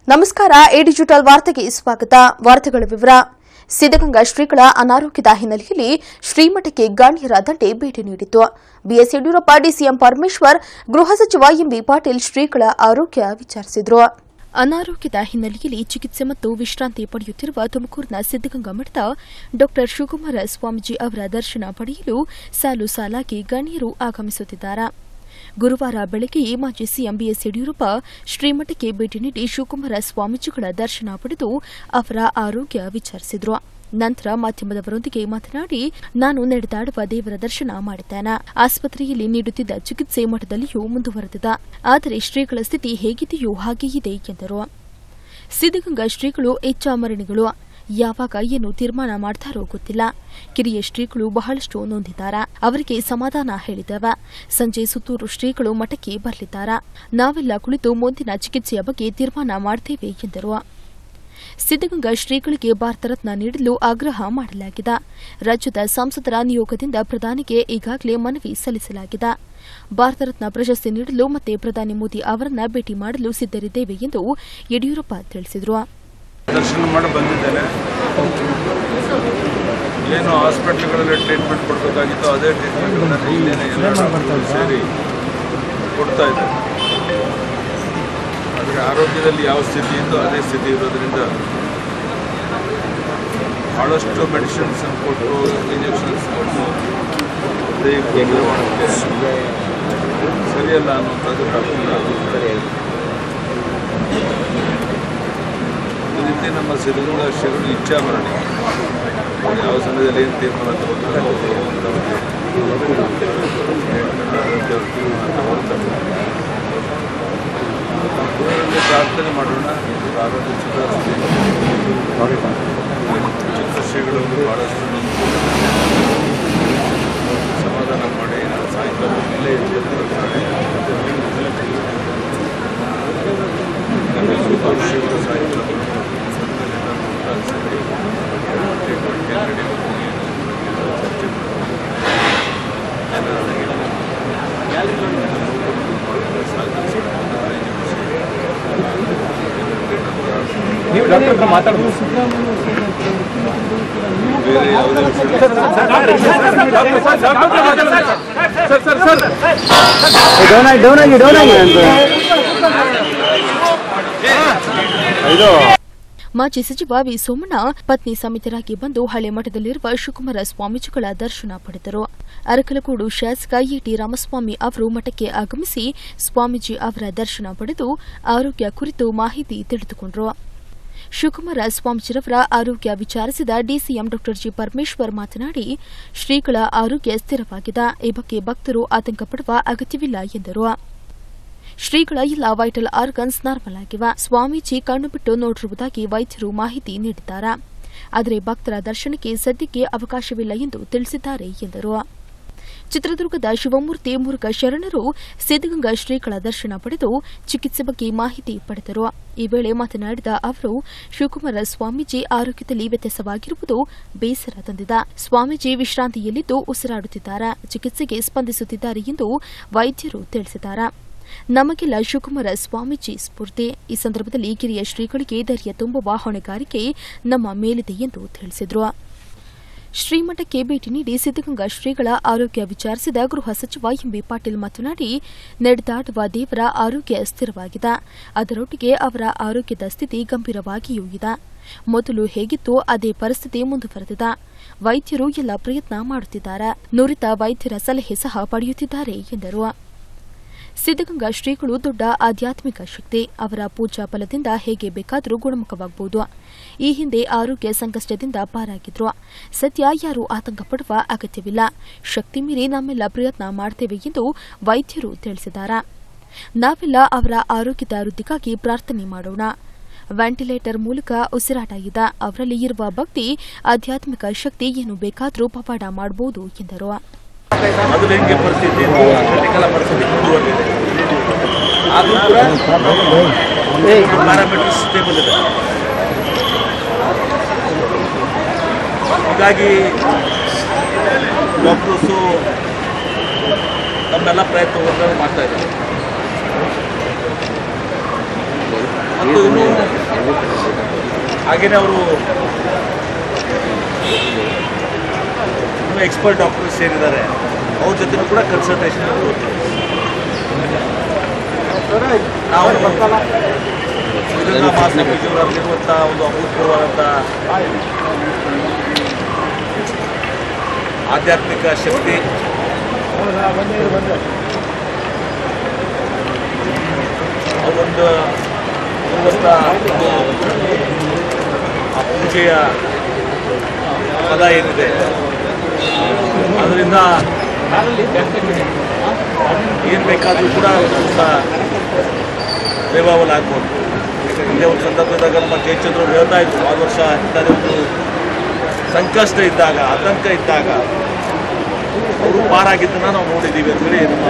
ನಮಸ್ಕಾರ A digital ವಾರ್ತೆಗೆ ಸ್ವಾಗತ ವಾರ್ತೆಗಳ ವಿವರ ಸಿದ್ದಗಂಗಾ ಶ್ರೀಗಳ ಅನಾರೋಗ್ಯದ ಹಿನ್ನೆಲೆಯಲ್ಲಿ ಶ್ರೀಮಠಕ್ಕೆ ಗಣ್ಯರ ದಂಡೆ ಭೇಟಿ ನೀಡಿತು ಬಿಎಸ್ ಯಡಿಯೂರಪ್ಪ ಡಿಸಿಎಂ ಪರಮೇಶ್ವರ್ ಗೃಹ ಸಚಿವ ಎಂಬಿ ಪಾಟೀಲ್ ಶ್ರೀಗಳ ಆರೋಗ್ಯ ವಿಚಾರಿಸಿದರು ಅನಾರೋಗ್ಯದ ಹಿನ್ನೆಲೆಯಲ್ಲಿ ಚಿಕಿತ್ಸೆ ಮತ್ತು ವಿಶ್ರಾಂತಿ ಪಡೆಯುತ್ತಿರುವ ತುಮಕೂರಿನ ಸಿದ್ದಗಂಗಾ ಮಠದ ಡಾ ಶಿವಕುಮಾರ ಸ್ವಾಮೀಜಿ ಅವರ ದರ್ಶನ ಪಡೆಯಲು ಸಾಲು ಸಾಲಾಗಿ ಗಣ್ಯರು ಆಗಮಿಸುತ್ತಿದ್ದಾರೆ ಗುರುವಾರ ಬೆಳಗ್ಗೆಯೇ ಮಾಜಿ ಸಿಎಂ ಬಿಎಸ್ ಯಡಿಯೂರಪ್ಪ ಶ್ರೀಮಠಕ್ಕೆ ಭೇಟಿ ನೀಡಿ ಶಿವಕುಮಾರ ಸ್ವಾಮೀಜಿಗಳ ದರ್ಶನ ಪಡೆದು ಅವರ ಆರೋಗ್ಯ ವಿಚಾರಿಸಿದರು ನಂತರ ಮಾಧ್ಯಮದವರೊಂದಿಗೆ ಮಾತನಾಡಿ ನಾನು ನಡೆದಾಡುವ ದೇವರ ದರ್ಶನ ಮಾಡಿದ್ದೇನೆ ಆಸ್ಪತ್ರೆಯಲ್ಲಿ ನೀಡುತ್ತಿದ್ದ ಚಿಕಿತ್ಸೆ ಮಠದಲ್ಲಿಯೂ ಮುಂದುವರೆದಿದೆ ಆದರೆ ಶ್ರೀಗಳ ಸ್ಥಿತಿ ಹೇಗಿದೆಯೋ ಹಾಗೇ ಇದೆ ಎಂದರು ಸಿದ್ದಗಂಗಾ ಶ್ರೀಗಳು ಇಚ್ಛಾಮರಣಿಗಳು ಯಾವಾಗ ಏನು ತೀರ್ಮಾನ ಮಾಡ್ತಾರೋ ಗೊತ್ತಿಲ್ಲ ಕಿರಿಯ ಶ್ರೀಗಳು ಬಹಳಷ್ಟು ನೊಂದಿದ್ದಾರೆ ಅವರಿಗೆ ಸಮಾಧಾನ ಹೇಳಿದ್ದೇವೆ ಸಂಜೆ ಸುತ್ತೂರು ಶ್ರೀಗಳು ಮಠಕ್ಕೆ ಬರಲಿದ್ದಾರೆ ನಾವೆಲ್ಲ ಕುಳಿತು ಮುಂದಿನ ಚಿಕಿತ್ಸೆಯ ಬಗ್ಗೆ ತೀರ್ಮಾನ ಮಾಡ್ತೇವೆ ಎಂದರು ಸಿದ್ದಗಂಗಾ ಶ್ರೀಗಳಿಗೆ ಭಾರತ ರತ್ನ ನೀಡಲು ಆಗ್ರಹ ಮಾಡಲಾಗಿದೆ ರಾಜ್ಯದ ಸಂಸದರ ನಿಯೋಗದಿಂದ ಪ್ರಧಾನಿಗೆ ಈಗಾಗಲೇ ಮನವಿ ಸಲ್ಲಿಸಲಾಗಿದೆ ಭಾರತ ರತ್ನ ಪ್ರಶಸ್ತಿ ನೀಡಲು ಮತ್ತೆ ಪ್ರಧಾನಿ ಮೋದಿ ಅವರನ್ನ ಭೇಟಿ ಮಾಡಲು ಸಿದ್ದರಿದ್ದೇವೆ ಎಂದು ಯಡಿಯೂರಪ್ಪ ತಿಳಿಸಿದರು ದರ್ಶನ ಮಾಡಿ ಬಂದಿದ್ದೇನೆ ಏನು ಹಾಸ್ಪಿಟ್ಲ್ಗಳಲ್ಲಿ ಟ್ರೀಟ್ಮೆಂಟ್ ಕೊಡಬೇಕಾಗಿತ್ತು ಅದೇ ಟ್ರೀಟ್ಮೆಂಟ್ಗಳನ್ನು ಇಲ್ಲೇನೆ ಎಲ್ಲ ಡಾಕ್ಟರ್ಗಳು ಸೇರಿ ಕೊಡ್ತಾ ಇದ್ದಾರೆ ಆದರೆ ಆರೋಗ್ಯದಲ್ಲಿ ಯಾವ ಸ್ಥಿತಿ ಇತ್ತು ಅದೇ ಸ್ಥಿತಿ ಇರೋದ್ರಿಂದ ಭಾಳಷ್ಟು ಮೆಡಿಸಿನ್ಸ್ ಕೊಟ್ಟು ಇಂಜೆಕ್ಷನ್ಸ್ ಕೊಟ್ಟು ದೇಹಕ್ಕೆ ತೊಂದರೆ ಮಾಡೋಕ್ಕೆ ಸರಿಯಲ್ಲ ಅನ್ನುವಂಥದ್ದು ಡಾಕ್ಟರ್ ಈ ರೀತಿ ನಮ್ಮ ಸಿದ್ಧಗಂಗಾ ಶ್ರೀಗಳು ಇಚ್ಛಾ ಮರಣಿ ಅವ್ರು ಯಾವ ಸಮಯದಲ್ಲಿ ಏನು ತೀರ್ಮಾನ ತಗೋತಾರೆ ಅಂತ ಬಗ್ಗೆ ದೇವರಲ್ಲಿ ಪ್ರಾರ್ಥನೆ ಮಾಡೋಣ ಇವ್ರ ಆರೋಗ್ಯ ಸುಧಾರಿಸಲಿ ಚಿಕ್ಕ ಶ್ರೀಗಳು ಭಾಳಷ್ಟು ನೊಂದು ಸಮಾಧಾನ ಮಾಡಿ ನಾನು ಸಾಯಂಕಾಲ ಇಲ್ಲೇ ಇರ್ತಾರೆ ಶ್ರೀಗಳು ಸಾಯಂಕಾಲ ನೀವು ಡಾಕ್ಟರ್ ಹತ್ರ ಮಾತಾಡ್ಬೋದು ಬೇರೆ ಯಾವುದೇ ವಿಷಯ ಡೌನ್ ಆಗಿ ಡೌನ್ ಆಗಿ ಡೌನ್ ಆಗಿ ಇದು ಮಾಜಿ ಸಚಿವ ವಿ ಸೋಮಣ್ಣ ಪತ್ನಿ ಸಮಿತರಾಗಿ ಬಂದು ಹಳೆ ಮಠದಲ್ಲಿರುವ ಶಿವಕುಮಾರ ಸ್ವಾಮೀಜಿಗಳ ದರ್ಶನ ಪಡೆದರು ಅರಕಲಗೂಡು ಶಾಸಕ ಇಟಿ ರಾಮಸ್ವಾಮಿ ಅವರು ಮಠಕ್ಕೆ ಆಗಮಿಸಿ ಸ್ವಾಮೀಜಿ ಅವರ ದರ್ಶನ ಪಡೆದು ಆರೋಗ್ಯ ಕುರಿತು ಮಾಹಿತಿ ತಿಳಿದುಕೊಂಡರು ಶಿವಕುಮಾರ ಸ್ವಾಮೀಜಿರವರ ಆರೋಗ್ಯ ವಿಚಾರಿಸಿದ ಡಿಸಿಎಂ ಡಾ ಜಿ ಪರಮೇಶ್ವರ್ ಮಾತನಾಡಿ ಶ್ರೀಗಳ ಆರೋಗ್ಯ ಸ್ಥಿರವಾಗಿದೆ ಈ ಬಗ್ಗೆ ಭಕ್ತರು ಆತಂಕ ಪಡುವ ಅಗತ್ಯವಿಲ್ಲ ಎಂದರು ಶ್ರೀಗಳ ಎಲ್ಲ ವೈಟಲ್ ಆರ್ಗನ್ಸ್ ನಾರ್ಮಲ್ ಆಗಿವೆ ಸ್ವಾಮೀಜಿ ಕಣ್ಣು ಬಿಟ್ಟು ನೋಡಿರುವುದಾಗಿ ವೈದ್ಯರು ಮಾಹಿತಿ ನೀಡಿದ್ದಾರೆ ಆದರೆ ಭಕ್ತರ ದರ್ಶನಕ್ಕೆ ಸದ್ಯಕ್ಕೆ ಅವಕಾಶವಿಲ್ಲ ಎಂದು ತಿಳಿಸಿದ್ದಾರೆ ಎಂದರು ಚಿತ್ರದುರ್ಗದ ಶಿವಮೂರ್ತಿ ಮುರುಘ ಶರಣರು ಸಿದ್ದಗಂಗಾ ಶ್ರೀಗಳ ದರ್ಶನ ಪಡೆದು ಚಿಕಿತ್ಸೆ ಬಗ್ಗೆ ಮಾಹಿತಿ ಪಡೆದರು ಈ ವೇಳೆ ಮಾತನಾಡಿದ ಅವರು ಶಿವಕುಮಾರ ಸ್ವಾಮೀಜಿ ಆರೋಗ್ಯದಲ್ಲಿ ವ್ಯತ್ಯಾಸವಾಗಿರುವುದು ಬೇಸರ ತಂದಿದೆ ಸ್ವಾಮೀಜಿ ವಿಶ್ರಾಂತಿಯಲ್ಲಿದ್ದು ಉಸಿರಾಡುತ್ತಿದ್ದಾರೆ ಚಿಕಿತ್ಸೆಗೆ ಸ್ಪಂದಿಸುತ್ತಿದ್ದಾರೆ ಎಂದು ವೈದ್ಯರು ತಿಳಿಸಿದ್ದಾರೆ ನಮಗೆಲ್ಲ ಶಿವಕುಮಾರ ಸ್ವಾಮೀಜಿ ಸ್ಫೂರ್ತಿ ಈ ಸಂದರ್ಭದಲ್ಲಿ ಕಿರಿಯ ಶ್ರೀಗಳಿಗೆ ಧೈರ್ಯ ತುಂಬುವ ಹೊಣೆಗಾರಿಕೆ ನಮ್ಮ ಮೇಲಿದೆ ಎಂದು ತಿಳಿಸಿದರು ಶ್ರೀಮಠಕ್ಕೆ ಭೇಟಿ ನೀಡಿ ಸಿದ್ದಗಂಗಾ ಶ್ರೀಗಳ ಆರೋಗ್ಯ ವಿಚಾರಿಸಿದ ಗೃಹ ಸಚಿವ ಎಂಬಿ ಪಾಟೀಲ್ ಮಾತನಾಡಿ ನಡೆದಾಡುವ ದೇವರ ಆರೋಗ್ಯ ಸ್ಥಿರವಾಗಿದೆ ಅದರೊಟ್ಟಿಗೆ ಅವರ ಆರೋಗ್ಯದ ಸ್ಥಿತಿ ಗಂಭೀರವಾಗಿಯೂ ಇದೆ ಮೊದಲು ಹೇಗಿತ್ತೋ ಅದೇ ಪರಿಸ್ಥಿತಿ ಮುಂದುವರೆದಿದೆ ವೈದ್ಯರು ಎಲ್ಲ ಪ್ರಯತ್ನ ಮಾಡುತ್ತಿದ್ದಾರೆ ನುರಿತ ವೈದ್ಯರ ಸಲಹೆ ಸಹ ಪಡೆಯುತ್ತಿದ್ದಾರೆ ಎಂದರು ಸಿದ್ದಗಂಗಾ ಶ್ರೀಗಳು ದೊಡ್ಡ ಆಧ್ಯಾತ್ಮಿಕ ಶಕ್ತಿ ಅವರ ಪೂಜಾ ಫಲದಿಂದ ಹೇಗೆ ಬೇಕಾದರೂ ಗುಣಮುಖವಾಗಬಹುದು ಈ ಹಿಂದೆ ಆರೋಗ್ಯ ಸಂಕಷ್ಟದಿಂದ ಪಾರಾಗಿದ್ರು ಸದ್ಯ ಯಾರೂ ಆತಂಕ ಪಡುವ ಅಗತ್ಯವಿಲ್ಲ ಶಕ್ತಿ ಮೀರಿ ನಮ್ಮೆಲ್ಲ ಪ್ರಯತ್ನ ಮಾಡ್ತೇವೆ ಎಂದು ವೈದ್ಯರು ತಿಳಿಸಿದ್ದಾರೆ ನಾವೆಲ್ಲ ಅವರ ಆರೋಗ್ಯದ ವೃದ್ಧಿಗಾಗಿ ಪ್ರಾರ್ಥನೆ ಮಾಡೋಣ ವೆಂಟಿಲೇಟರ್ ಮೂಲಕ ಉಸಿರಾಟ ಇದೆ ಅವರಲ್ಲಿ ಇರುವ ಭಕ್ತಿ ಆಧ್ಯಾತ್ಮಿಕ ಶಕ್ತಿ ಏನು ಬೇಕಾದರೂ ಪವಾಡ ಮಾಡಬಹುದು ಎಂದರು ಮೊದಲು ಹೆಂಗೆ ಪರಿಸ್ಥಿತಿ ಇತ್ತು ಕ್ರಿಟಿಕಲ್ ಪರಿಸ್ಥಿತಿ ಮುಂದುವರೆದಿದೆ ಆದರೂ ಕೂಡ ಪ್ಯಾರಾಮೀಟರ್ ಸ್ಟೇಬಲ್ ಇದೆ ಹೀಗಾಗಿ ಡಾಕ್ಟರ್ಸು ತಮ್ಮೆಲ್ಲ ಪ್ರಯತ್ನವನ್ನು ಮಾಡ್ತಾ ಇದ್ದಾರೆ ಮತ್ತು ಇನ್ನು ಹಾಗೆಯೇ ಅವರು ಇನ್ನೂ ಎಕ್ಸ್ಪರ್ಟ್ ಡಾಕ್ಟರ್ಸ್ ಸೇರಿದ್ದಾರೆ ಅವ್ರ ಜೊತೆ ಕೂಡ ಕನ್ಸಲ್ಟೇಷನ್ ನಾವು ಇದನ್ನ ಮಾಸ್ಟರ್ಲಿರುವಂಥ ಒಂದು ಅಭೂತಪೂರ್ವವಾದಂಥ ಆಧ್ಯಾತ್ಮಿಕ ಶಕ್ತಿ ಅವರೊಂದು ಇರುವಂಥ ಒಂದು ಆ ಪೂಜೆಯ ಪದ ಏನಿದೆ ಅದರಿಂದ ಏನು ಬೇಕಾದರೂ ಕೂಡ ಸ್ವಲ್ಪ ರಿವೈವಲ್ ಆಗ್ಬೋದು ಇದೇ ಒಂದು ಸಂದರ್ಭದಾಗ ನಮ್ಮ ಜಯಚಂದ್ರ ಅವರು ಹೇಳ್ತಾ ಇದ್ರು ಆರು ವರ್ಷ ಇಂಥದೇ ಒಂದು ಸಂಕಷ್ಟ ಇದ್ದಾಗ ಆತಂಕ ಇದ್ದಾಗ ಅವರು ಪಾರಾಗಿದ್ದನ್ನು ನಾವು ನೋಡಿದ್ದೀವಿ ಅಂತೇಳಿ ನಮ್ಮ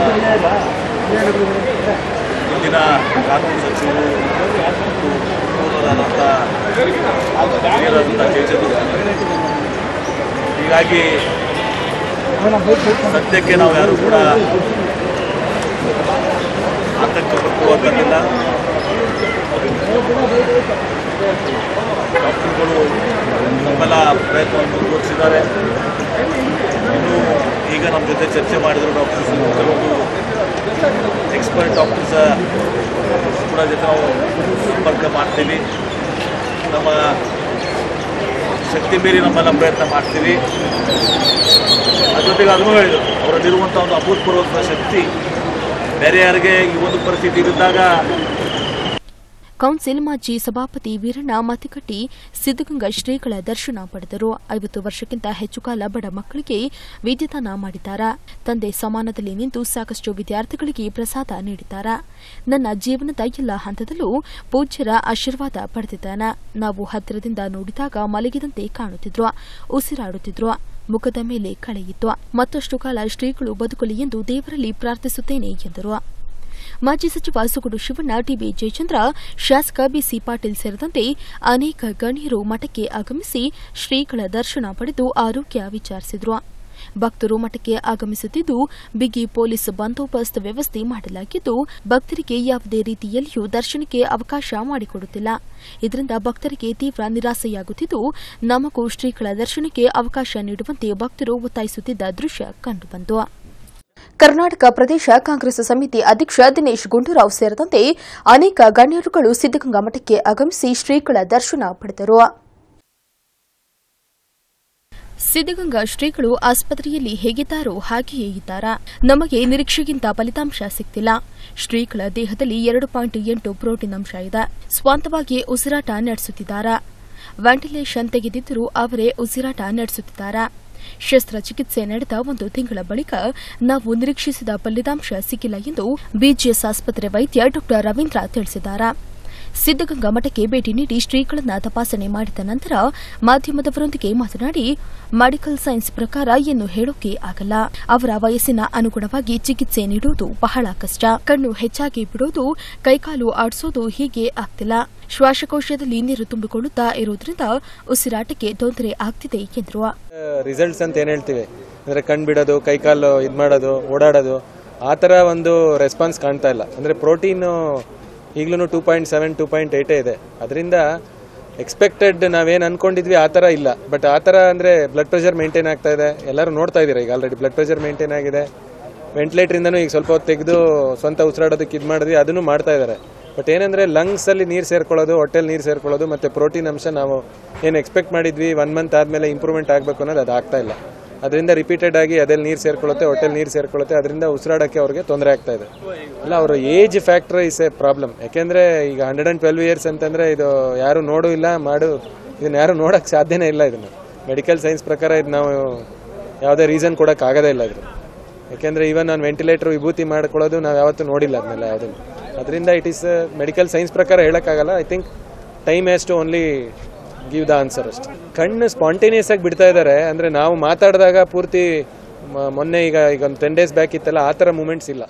ಇಂದಿನ ಕಾನೂನು ಸಚಿವರು ಮತ್ತು ಪೂರ್ವರಾದಂಥ ಹಿರಿಯರಾದಂಥ ಜಯಚಂದ್ರ ಹೀಗಾಗಿ ಸದ್ಯಕ್ಕೆ ನಾವು ಯಾರು ಕೂಡ ಆತಂಕ ಪಟ್ಟುವಂಥದ್ದಿಲ್ಲ ಡಾಕ್ಟರ್ಗಳು ನಮ್ಮೆಲ್ಲ ಪ್ರಯತ್ನವನ್ನು ಮುಂದುವರಿಸಿದ್ದಾರೆ ಇನ್ನು ಈಗ ನಮ್ಮ ಜೊತೆ ಚರ್ಚೆ ಮಾಡಿದ್ರು ಡಾಕ್ಟರ್ಸ್ ಕೆಲವೊಂದು ಎಕ್ಸ್ಪರ್ಟ್ ಡಾಕ್ಟರ್ಸ್ ಕೂಡ ಜೊತೆ ನಾವು ಸಂಪರ್ಕ ಮಾಡ್ತೀವಿ ನಮ್ಮ ಶಕ್ತಿ ಮೀರಿ ನಮ್ಮೆಲ್ಲ ಪ್ರಯತ್ನ ಮಾಡ್ತೀವಿ ಅದ್ರ ಜೊತೆಗೆ ಅದನ್ನು ಹೇಳಿದರು ಅವರಲ್ಲಿರುವಂಥ ಒಂದು ಅಭೂತಪೂರ್ವಕ ಶಕ್ತಿ ಬೇರೆ ಯಾರಿಗೆ ಈ ಒಂದು ಪರಿಸ್ಥಿತಿ ಇದ್ದಾಗ ಕೌನ್ಸಿಲ್ ಮಾಜಿ ಸಭಾಪತಿ ವೀರಣ್ಣ ಮತಿಕಟ್ಟಿ ಸಿದ್ದಗಂಗಾ ಶ್ರೀಗಳ ದರ್ಶನ ಪಡೆದರು ಐವತ್ತು ವರ್ಷಕ್ಕಿಂತ ಹೆಚ್ಚು ಕಾಲ ಬಡ ಮಕ್ಕಳಿಗೆ ವಿದ್ಯಾದಾನ ಮಾಡಿದ್ದಾರೆ ತಂದೆ ಸಮಾನದಲ್ಲಿ ನಿಂತು ಸಾಕಷ್ಟು ವಿದ್ಯಾರ್ಥಿಗಳಿಗೆ ಪ್ರಸಾದ ನೀಡಿದ್ದಾರೆ ನನ್ನ ಜೀವನದ ಎಲ್ಲ ಹಂತದಲ್ಲೂ ಪೂಜ್ಯರ ಆಶೀರ್ವಾದ ಪಡೆದಿದ್ದಾನೆ ನಾವು ಹತ್ತಿರದಿಂದ ನೋಡಿದಾಗ ಮಲಗಿದಂತೆ ಕಾಣುತ್ತಿದ್ರು ಉಸಿರಾಡುತ್ತಿದ್ರು ಮುಖದ ಮೇಲೆ ಕಳೆಯಿತ್ತು ಮತ್ತಷ್ಟು ಕಾಲ ಶ್ರೀಗಳು ಬದುಕಲಿ ಎಂದು ದೇವರಲ್ಲಿ ಪ್ರಾರ್ಥಿಸುತ್ತೇನೆ ಎಂದರು ಮಾಜಿ ಸಚಿವ ಸುಗುಡು ಶಿವಣ್ಣ ಟಿಬಿ ಜಯಚಂದ್ರ ಶಾಸಕ ಬಿಸಿ ಪಾಟೀಲ್ ಸೇರಿದಂತೆ ಅನೇಕ ಗಣ್ಯರು ಮಠಕ್ಕೆ ಆಗಮಿಸಿ ಶ್ರೀಗಳ ದರ್ಶನ ಪಡೆದು ಆರೋಗ್ಯ ವಿಚಾರಿಸಿದರು ಭಕ್ತರು ಮಠಕ್ಕೆ ಆಗಮಿಸುತ್ತಿದ್ದು ಬಿಗಿ ಪೊಲೀಸ್ ಬಂದೋಬಸ್ತ್ ವ್ಯವಸ್ಥೆ ಮಾಡಲಾಗಿದ್ದು ಭಕ್ತರಿಗೆ ಯಾವುದೇ ರೀತಿಯಲ್ಲಿಯೂ ದರ್ಶನಕ್ಕೆ ಅವಕಾಶ ಮಾಡಿಕೊಡುತ್ತಿಲ್ಲ ಇದರಿಂದ ಭಕ್ತರಿಗೆ ತೀವ್ರ ನಿರಾಸೆಯಾಗುತ್ತಿದ್ದು ನಮಗೂ ಶ್ರೀಗಳ ದರ್ಶನಕ್ಕೆ ಅವಕಾಶ ನೀಡುವಂತೆ ಭಕ್ತರು ಒತ್ತಾಯಿಸುತ್ತಿದ್ದ ದೃಶ್ಯ ಕಂಡುಬಂತು ಕರ್ನಾಟಕ ಪ್ರದೇಶ ಕಾಂಗ್ರೆಸ್ ಸಮಿತಿ ಅಧ್ಯಕ್ಷ ದಿನೇಶ್ ಗುಂಡೂರಾವ್ ಸೇರಿದಂತೆ ಅನೇಕ ಗಣ್ಯರುಗಳು ಸಿದ್ದಗಂಗಾ ಮಠಕ್ಕೆ ಆಗಮಿಸಿ ಶ್ರೀಗಳ ದರ್ಶನ ಪಡೆದರು ಸಿದ್ದಗಂಗಾ ಶ್ರೀಗಳು ಆಸ್ಪತ್ರೆಯಲ್ಲಿ ಹೇಗಿದ್ದಾರೋ ಹಾಗೆಯೇ ಇದ್ದಾರಾ ನಮಗೆ ನಿರೀಕ್ಷೆಗಿಂತ ಫಲಿತಾಂಶ ಸಿಗ್ತಿಲ್ಲ ಶ್ರೀಗಳ ದೇಹದಲ್ಲಿ ಎರಡು ಪಾಯಿಂಟ್ ಎಂಟು ಪ್ರೋಟೀನ್ ಅಂಶ ಇದೆ ಸ್ವಂತವಾಗಿ ಉಸಿರಾಟ ನಡೆಸುತ್ತಿದ್ದಾರಾ ವೆಂಟಿಲೇಷನ್ ತೆಗೆದಿದ್ದರೂ ಅವರೇ ಉಸಿರಾಟ ನಡೆಸುತ್ತಿದ್ದಾರಾ ಶಸ್ತ್ರಚಿಕಿತ್ಸೆ ನಡೆದ ಒಂದು ತಿಂಗಳ ಬಳಿಕ ನಾವು ನಿರೀಕ್ಷಿಸಿದ ಫಲಿತಾಂಶ ಸಿಕ್ಕಿಲ್ಲ ಎಂದು ಬಿಜಿಎಸ್ ಆಸ್ಪತ್ರೆ ವೈದ್ಯ ಡಾ ರವೀಂದ್ರ ತಿಳಿಸಿದ್ದಾರೆ ಸಿದ್ದಗಂಗಾ ಮಠಕ್ಕೆ ಭೇಟಿ ನೀಡಿ ಶ್ರೀಗಳನ್ನ ತಪಾಸಣೆ ಮಾಡಿದ ನಂತರ ಮಾಧ್ಯಮದವರೊಂದಿಗೆ ಮಾತನಾಡಿ ಮೆಡಿಕಲ್ ಸೈನ್ಸ್ ಪ್ರಕಾರ ಏನು ಹೇಳೋಕೆ ಆಗಲ್ಲ ಅವರ ವಯಸ್ಸಿನ ಅನುಗುಣವಾಗಿ ಚಿಕಿತ್ಸೆ ನೀಡುವುದು ಬಹಳ ಕಷ್ಟ ಕಣ್ಣು ಹೆಚ್ಚಾಗಿ ಬಿಡೋದು ಕೈಕಾಲು ಆಡಿಸೋದು ಹೀಗೆ ಆಗ್ತಿಲ್ಲ ಶ್ವಾಸಕೋಶದಲ್ಲಿ ನೀರು ತುಂಬಿಕೊಳ್ಳುತ್ತಾ ಇರುವುದರಿಂದ ಉಸಿರಾಟಕ್ಕೆ ತೊಂದರೆ ಆಗ್ತಿದೆ ಎಂದರು ರಿಸಲ್ಟ್ಸ್ ಅಂತ ಏನು ಹೇಳ್ತೀವಿ ಅಂದರೆ ಕಣ್ಣು ಬಿಡೋದು ಕೈಕಾಲು ಇದು ಮಾಡೋದು ಓಡಾಡೋದು ಆ ಥರ ಒಂದು ರೆಸ್ಪಾನ್ಸ್ ಕಾಣ್ತಾ ಇಲ್ಲ ಅಂದರೆ ಪ್ರೋಟೀನು ಈಗಲೂ two point seven two point ಏಯ್ಟೇ ಇದೆ ಅದರಿಂದ ಎಕ್ಸ್ಪೆಕ್ಟೆಡ್ ನಾವೇನು ಅನ್ಕೊಂಡಿದ್ವಿ ಆ ಥರ ಇಲ್ಲ ಬಟ್ ಆ ಥರ ಅಂದರೆ ಬ್ಲಡ್ ಪ್ರೆಷರ್ ಮೇಂಟೈನ್ ಆಗ್ತಾ ಇದೆ ಎಲ್ಲರೂ ನೋಡ್ತಾ ಇದ್ದೀರಾ ಈಗ ಆಲ್ರೆಡಿ ಬ್ಲಡ್ ಪ್ರೆಷರ್ ಮೇಂಟೈನ್ ಆಗಿದೆ ವೆಂಟಿಲೇಟ್ರಿಂದನೂ ಈಗ ಸ್ವಲ್ಪ ಹೊತ್ತು ತೆಗೆದು ಸ್ವಂತ ಉಸಿರಾಡೋದಕ್ಕೆ ಇದು ಮಾಡಿದ್ವಿ ಅದನ್ನು ಮಾಡ್ತಾ ಇದ್ದಾರೆ ಬಟ್ ಏನಂದರೆ ಲಂಗ್ಸಲ್ಲಿ ನೀರು ಸೇರ್ಕೊಳ್ಳೋದು ಹೊಟ್ಟೆಲಿ ನೀರು ಸೇರ್ಕೊಳ್ಳೋದು ಮತ್ತು ಪ್ರೋಟೀನ್ ಅಂಶ ನಾವು ಏನು ಎಕ್ಸ್ಪೆಕ್ಟ್ ಮಾಡಿದ್ವಿ ಒನ್ ಮಂತ್ ಆದಮೇಲೆ ಇಂಪ್ರೂವ್ಮೆಂಟ್ ಆಗಬೇಕು ಅನ್ನೋದು ಅದು ಆಗ್ತಾ ಇಲ್ಲ ಅದರಿಂದ ರಿಪೀಟೆಡ್ ಆಗಿ ಅದಲ್ಲಿ ನೀರು ಸೇರ್ಕೊಳ್ಳುತ್ತೆ ಹೊಟ್ಟೆಲಿ ನೀರು ಸೇರ್ಕೊಳ್ಳುತ್ತೆ ಅದರಿಂದ ಉಸಿರಾಡೋಕ್ಕೆ ಅವ್ರಿಗೆ ತೊಂದರೆ ಆಗ್ತಾ ಇದೆ ಅಲ್ಲ ಅವರ age factor is a problem ಯಾಕೆಂದರೆ ಈಗ ಹಂಡ್ರೆಡ್ ಆ್ಯಂಡ್ ಟ್ವೆಲ್ವ್ ಇಯರ್ಸ್ ಅಂತಂದರೆ ಇದು ಯಾರು ನೋಡು ಇಲ್ಲ ಮಾಡು ಇದನ್ನ ಯಾರು ನೋಡೋಕ್ಕೆ ಸಾಧ್ಯನೇ ಇಲ್ಲ ಇದನ್ನು ಮೆಡಿಕಲ್ ಸೈನ್ಸ್ ಪ್ರಕಾರ ಇದು ನಾವು ಯಾವುದೇ ರೀಸನ್ ಕೊಡೋಕೆ ಆಗೋದೇ ಇಲ್ಲ ಇದು ಯಾಕೆಂದರೆ ಈವನ್ ನಾನು ವೆಂಟಿಲೇಟರ್ ವಿಭೂತಿ ಮಾಡ್ಕೊಳ್ಳೋದು ನಾವು ಯಾವತ್ತೂ ನೋಡಿಲ್ಲ ಅದನ್ನೆಲ್ಲ ಯಾವುದನ್ನು ಅದರಿಂದ ಇಟ್ ಈಸ್ ಮೆಡಿಕಲ್ ಸೈನ್ಸ್ ಪ್ರಕಾರ ಹೇಳೋಕ್ಕಾಗಲ್ಲ I think time has to only give the answer ಅಷ್ಟೇ ಕಣ್ಣು ಸ್ಪಾಂಟೇನಿಯಸ್ ಆಗಿ ಬಿಡ್ತಾ ಇದ್ದಾರೆ ಅಂದರೆ ನಾವು ಮಾತಾಡಿದಾಗ ಪೂರ್ತಿ ಮ- ಮೊನ್ನೆ ಈಗ ಈಗ ಒಂದು ಟೆನ್ ಡೇಸ್ ಬ್ಯಾಕ್ ಇತ್ತಲ್ಲ ಆ ಥರ ಮೂಮೆಂಟ್ಸ್ ಇಲ್ಲ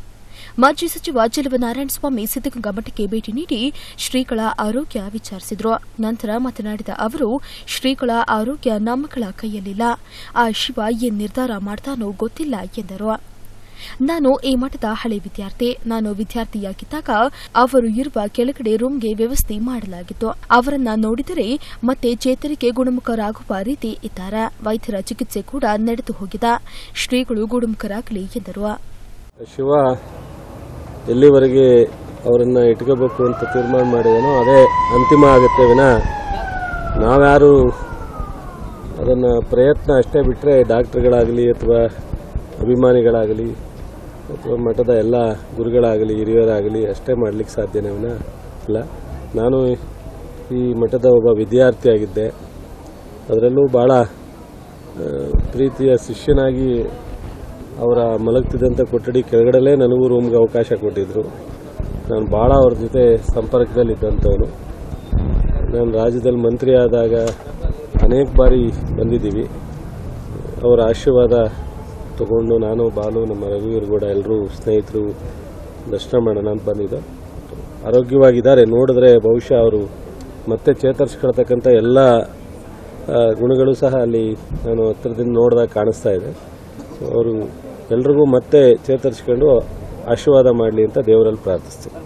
ಮಾಜಿ ಸಚಿವ ಚೆಲುವನಾರಾಯಣ ಸ್ವಾಮಿ ಸಿದ್ದಗಂಗಾ ಮಠಕ್ಕೆ ಭೇಟಿ ನೀಡಿ ಶ್ರೀಗಳ ಆರೋಗ್ಯ ವಿಚಾರಿಸಿದ್ರು ನಂತರ ಮಾತನಾಡಿದ ಅವರು ಶ್ರೀಗಳ ಆರೋಗ್ಯ ನಮ್ಮಗಳ ಕೈಯಲ್ಲಿಲ್ಲ ಆ ಶಿವ ಏನ್ ನಿರ್ಧಾರ ಮಾಡ್ತಾನೋ ಗೊತ್ತಿಲ್ಲ ಎಂದರು ನಾನು ಈ ಮಠದ ಹಳೆ ವಿದ್ಯಾರ್ಥಿ ನಾನು ವಿದ್ಯಾರ್ಥಿಯಾಗಿದ್ದಾಗ ಅವರು ಇರುವ ಕೆಳಗಡೆ ರೂಮ್ಗೆ ವ್ಯವಸ್ಥೆ ಮಾಡಲಾಗಿತ್ತು ಅವರನ್ನ ನೋಡಿದರೆ ಮತ್ತೆ ಚೇತರಿಕೆ ಗುಣಮುಖರಾಗುವ ರೀತಿ ಇದ್ದಾರೆ ವೈದ್ಯರ ಚಿಕಿತ್ಸೆ ಕೂಡ ನಡೆದು ಹೋಗಿದೆ ಶ್ರೀಗಳು ಗುಣಮುಖರಾಗಲಿ ಎಂದರು ಶಿವ ಎಲ್ಲಿವರೆಗೆ ಅವರನ್ನು ಇಟ್ಕೋಬೇಕು ಅಂತ ತೀರ್ಮಾನ ಮಾಡಿದನೋ ಅದೇ ಅಂತಿಮ ಆಗುತ್ತೆ ವಿನ ನಾವ್ಯಾರು ಅದನ್ನು ಪ್ರಯತ್ನ ಅಷ್ಟೇ ಬಿಟ್ಟರೆ ಡಾಕ್ಟ್ರುಗಳಾಗಲಿ ಅಥವಾ ಅಭಿಮಾನಿಗಳಾಗಲಿ ಅಥವಾ ಮಠದ ಎಲ್ಲ ಗುರುಗಳಾಗಲಿ ಹಿರಿಯರಾಗಲಿ ಅಷ್ಟೇ ಮಾಡಲಿಕ್ಕೆ ಸಾಧ್ಯನೇ ವಿನ ಇಲ್ಲ ನಾನು ಈ ಮಠದ ಒಬ್ಬ ವಿದ್ಯಾರ್ಥಿಯಾಗಿದ್ದೆ ಅದರಲ್ಲೂ ಭಾಳ ಆ, ಪ್ರೀತಿಯ ಶಿಷ್ಯನಾಗಿ ಅವರ ಮಲಗ್ತಿದ್ದಂಥ ಕೊಠಡಿ ಕೆಳಗಡೆಲೇ ನನಗೂ ರೂಮ್ಗೆ ಅವಕಾಶ ಕೊಟ್ಟಿದ್ದರು ನಾನು ಭಾಳ ಅವ್ರ ಜೊತೆ ಸಂಪರ್ಕದಲ್ಲಿದ್ದಂಥವನು ನಾನು ರಾಜ್ಯದಲ್ಲಿ ಮಂತ್ರಿ ಆದಾಗ ಅನೇಕ ಬಾರಿ ಬಂದಿದ್ದೀವಿ ಅವರ ಆಶೀರ್ವಾದ ತಗೊಂಡು ನಾನು ಬಾಲು ನಮ್ಮ ರಘುವೀರ್ ಗೌಡ ಎಲ್ಲರೂ ಸ್ನೇಹಿತರು ದರ್ಶನ ಮಾಡೋಣ ಅಂತ ಬಂದಿದ್ದು ಆರೋಗ್ಯವಾಗಿದ್ದಾರೆ ನೋಡಿದ್ರೆ ಬಹುಶಃ ಅವರು ಮತ್ತೆ ಚೇತರಿಸ್ಕೊಳ್ತಕ್ಕಂಥ ಎಲ್ಲ ಆ, ಗುಣಗಳು ಸಹ ಅಲ್ಲಿ ನಾನು ಹತ್ರದಿಂದ ನೋಡಿದಾಗ ಕಾಣಿಸ್ತಾ ಇದೆ ಸೊ ಅವರು ಎಲ್ರಿಗೂ ಮತ್ತೆ ಚೇತರಿಸ್ಕೊಂಡು ಆಶೀರ್ವಾದ ಮಾಡಲಿ ಅಂತ ದೇವರಲ್ಲಿ ಪ್ರಾರ್ಥಿಸ್ತೀನಿ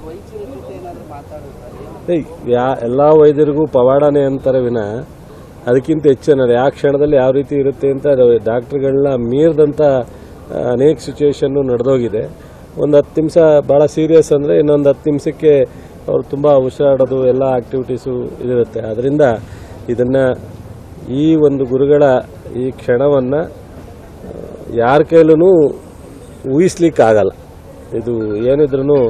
ಏಯ್, ಯಾ ಎಲ್ಲ ವೈದ್ಯರಿಗೂ ಪವಾಡನೆ ಅಂತಾರೆ ವಿನ ಅದಕ್ಕಿಂತ ಹೆಚ್ಚು ಅನ್ನೋದು ಯಾವ ಕ್ಷಣದಲ್ಲಿ ಯಾವ ರೀತಿ ಇರುತ್ತೆ ಅಂತ ಅದು ಡಾಕ್ಟ್ರುಗಳನ್ನ ಮೀರಿದಂಥ ಆ, ಅನೇಕ ಸಿಚುವೇಶನ್ನು ನಡೆದೋಗಿದೆ ಒಂದು ಹತ್ತು ನಿಮಿಷ ಭಾಳ ಸೀರಿಯಸ್ ಅಂದರೆ ಇನ್ನೊಂದು ಹತ್ತು ನಿಮಿಷಕ್ಕೆ ಅವ್ರು ತುಂಬ ಉಸಿರಾಡೋದು ಎಲ್ಲ ಆಕ್ಟಿವಿಟೀಸು ಇದಿರುತ್ತೆ ಅದರಿಂದ ಇದನ್ನು ಈ ಒಂದು ಗುರುಗಳ ಈ ಕ್ಷಣವನ್ನು ಯಾರ ಕೈಲೂ ಊಹಿಸ್ಲಿಕ್ಕೆ ಆಗಲ್ಲ ಇದು ಏನಿದ್ರು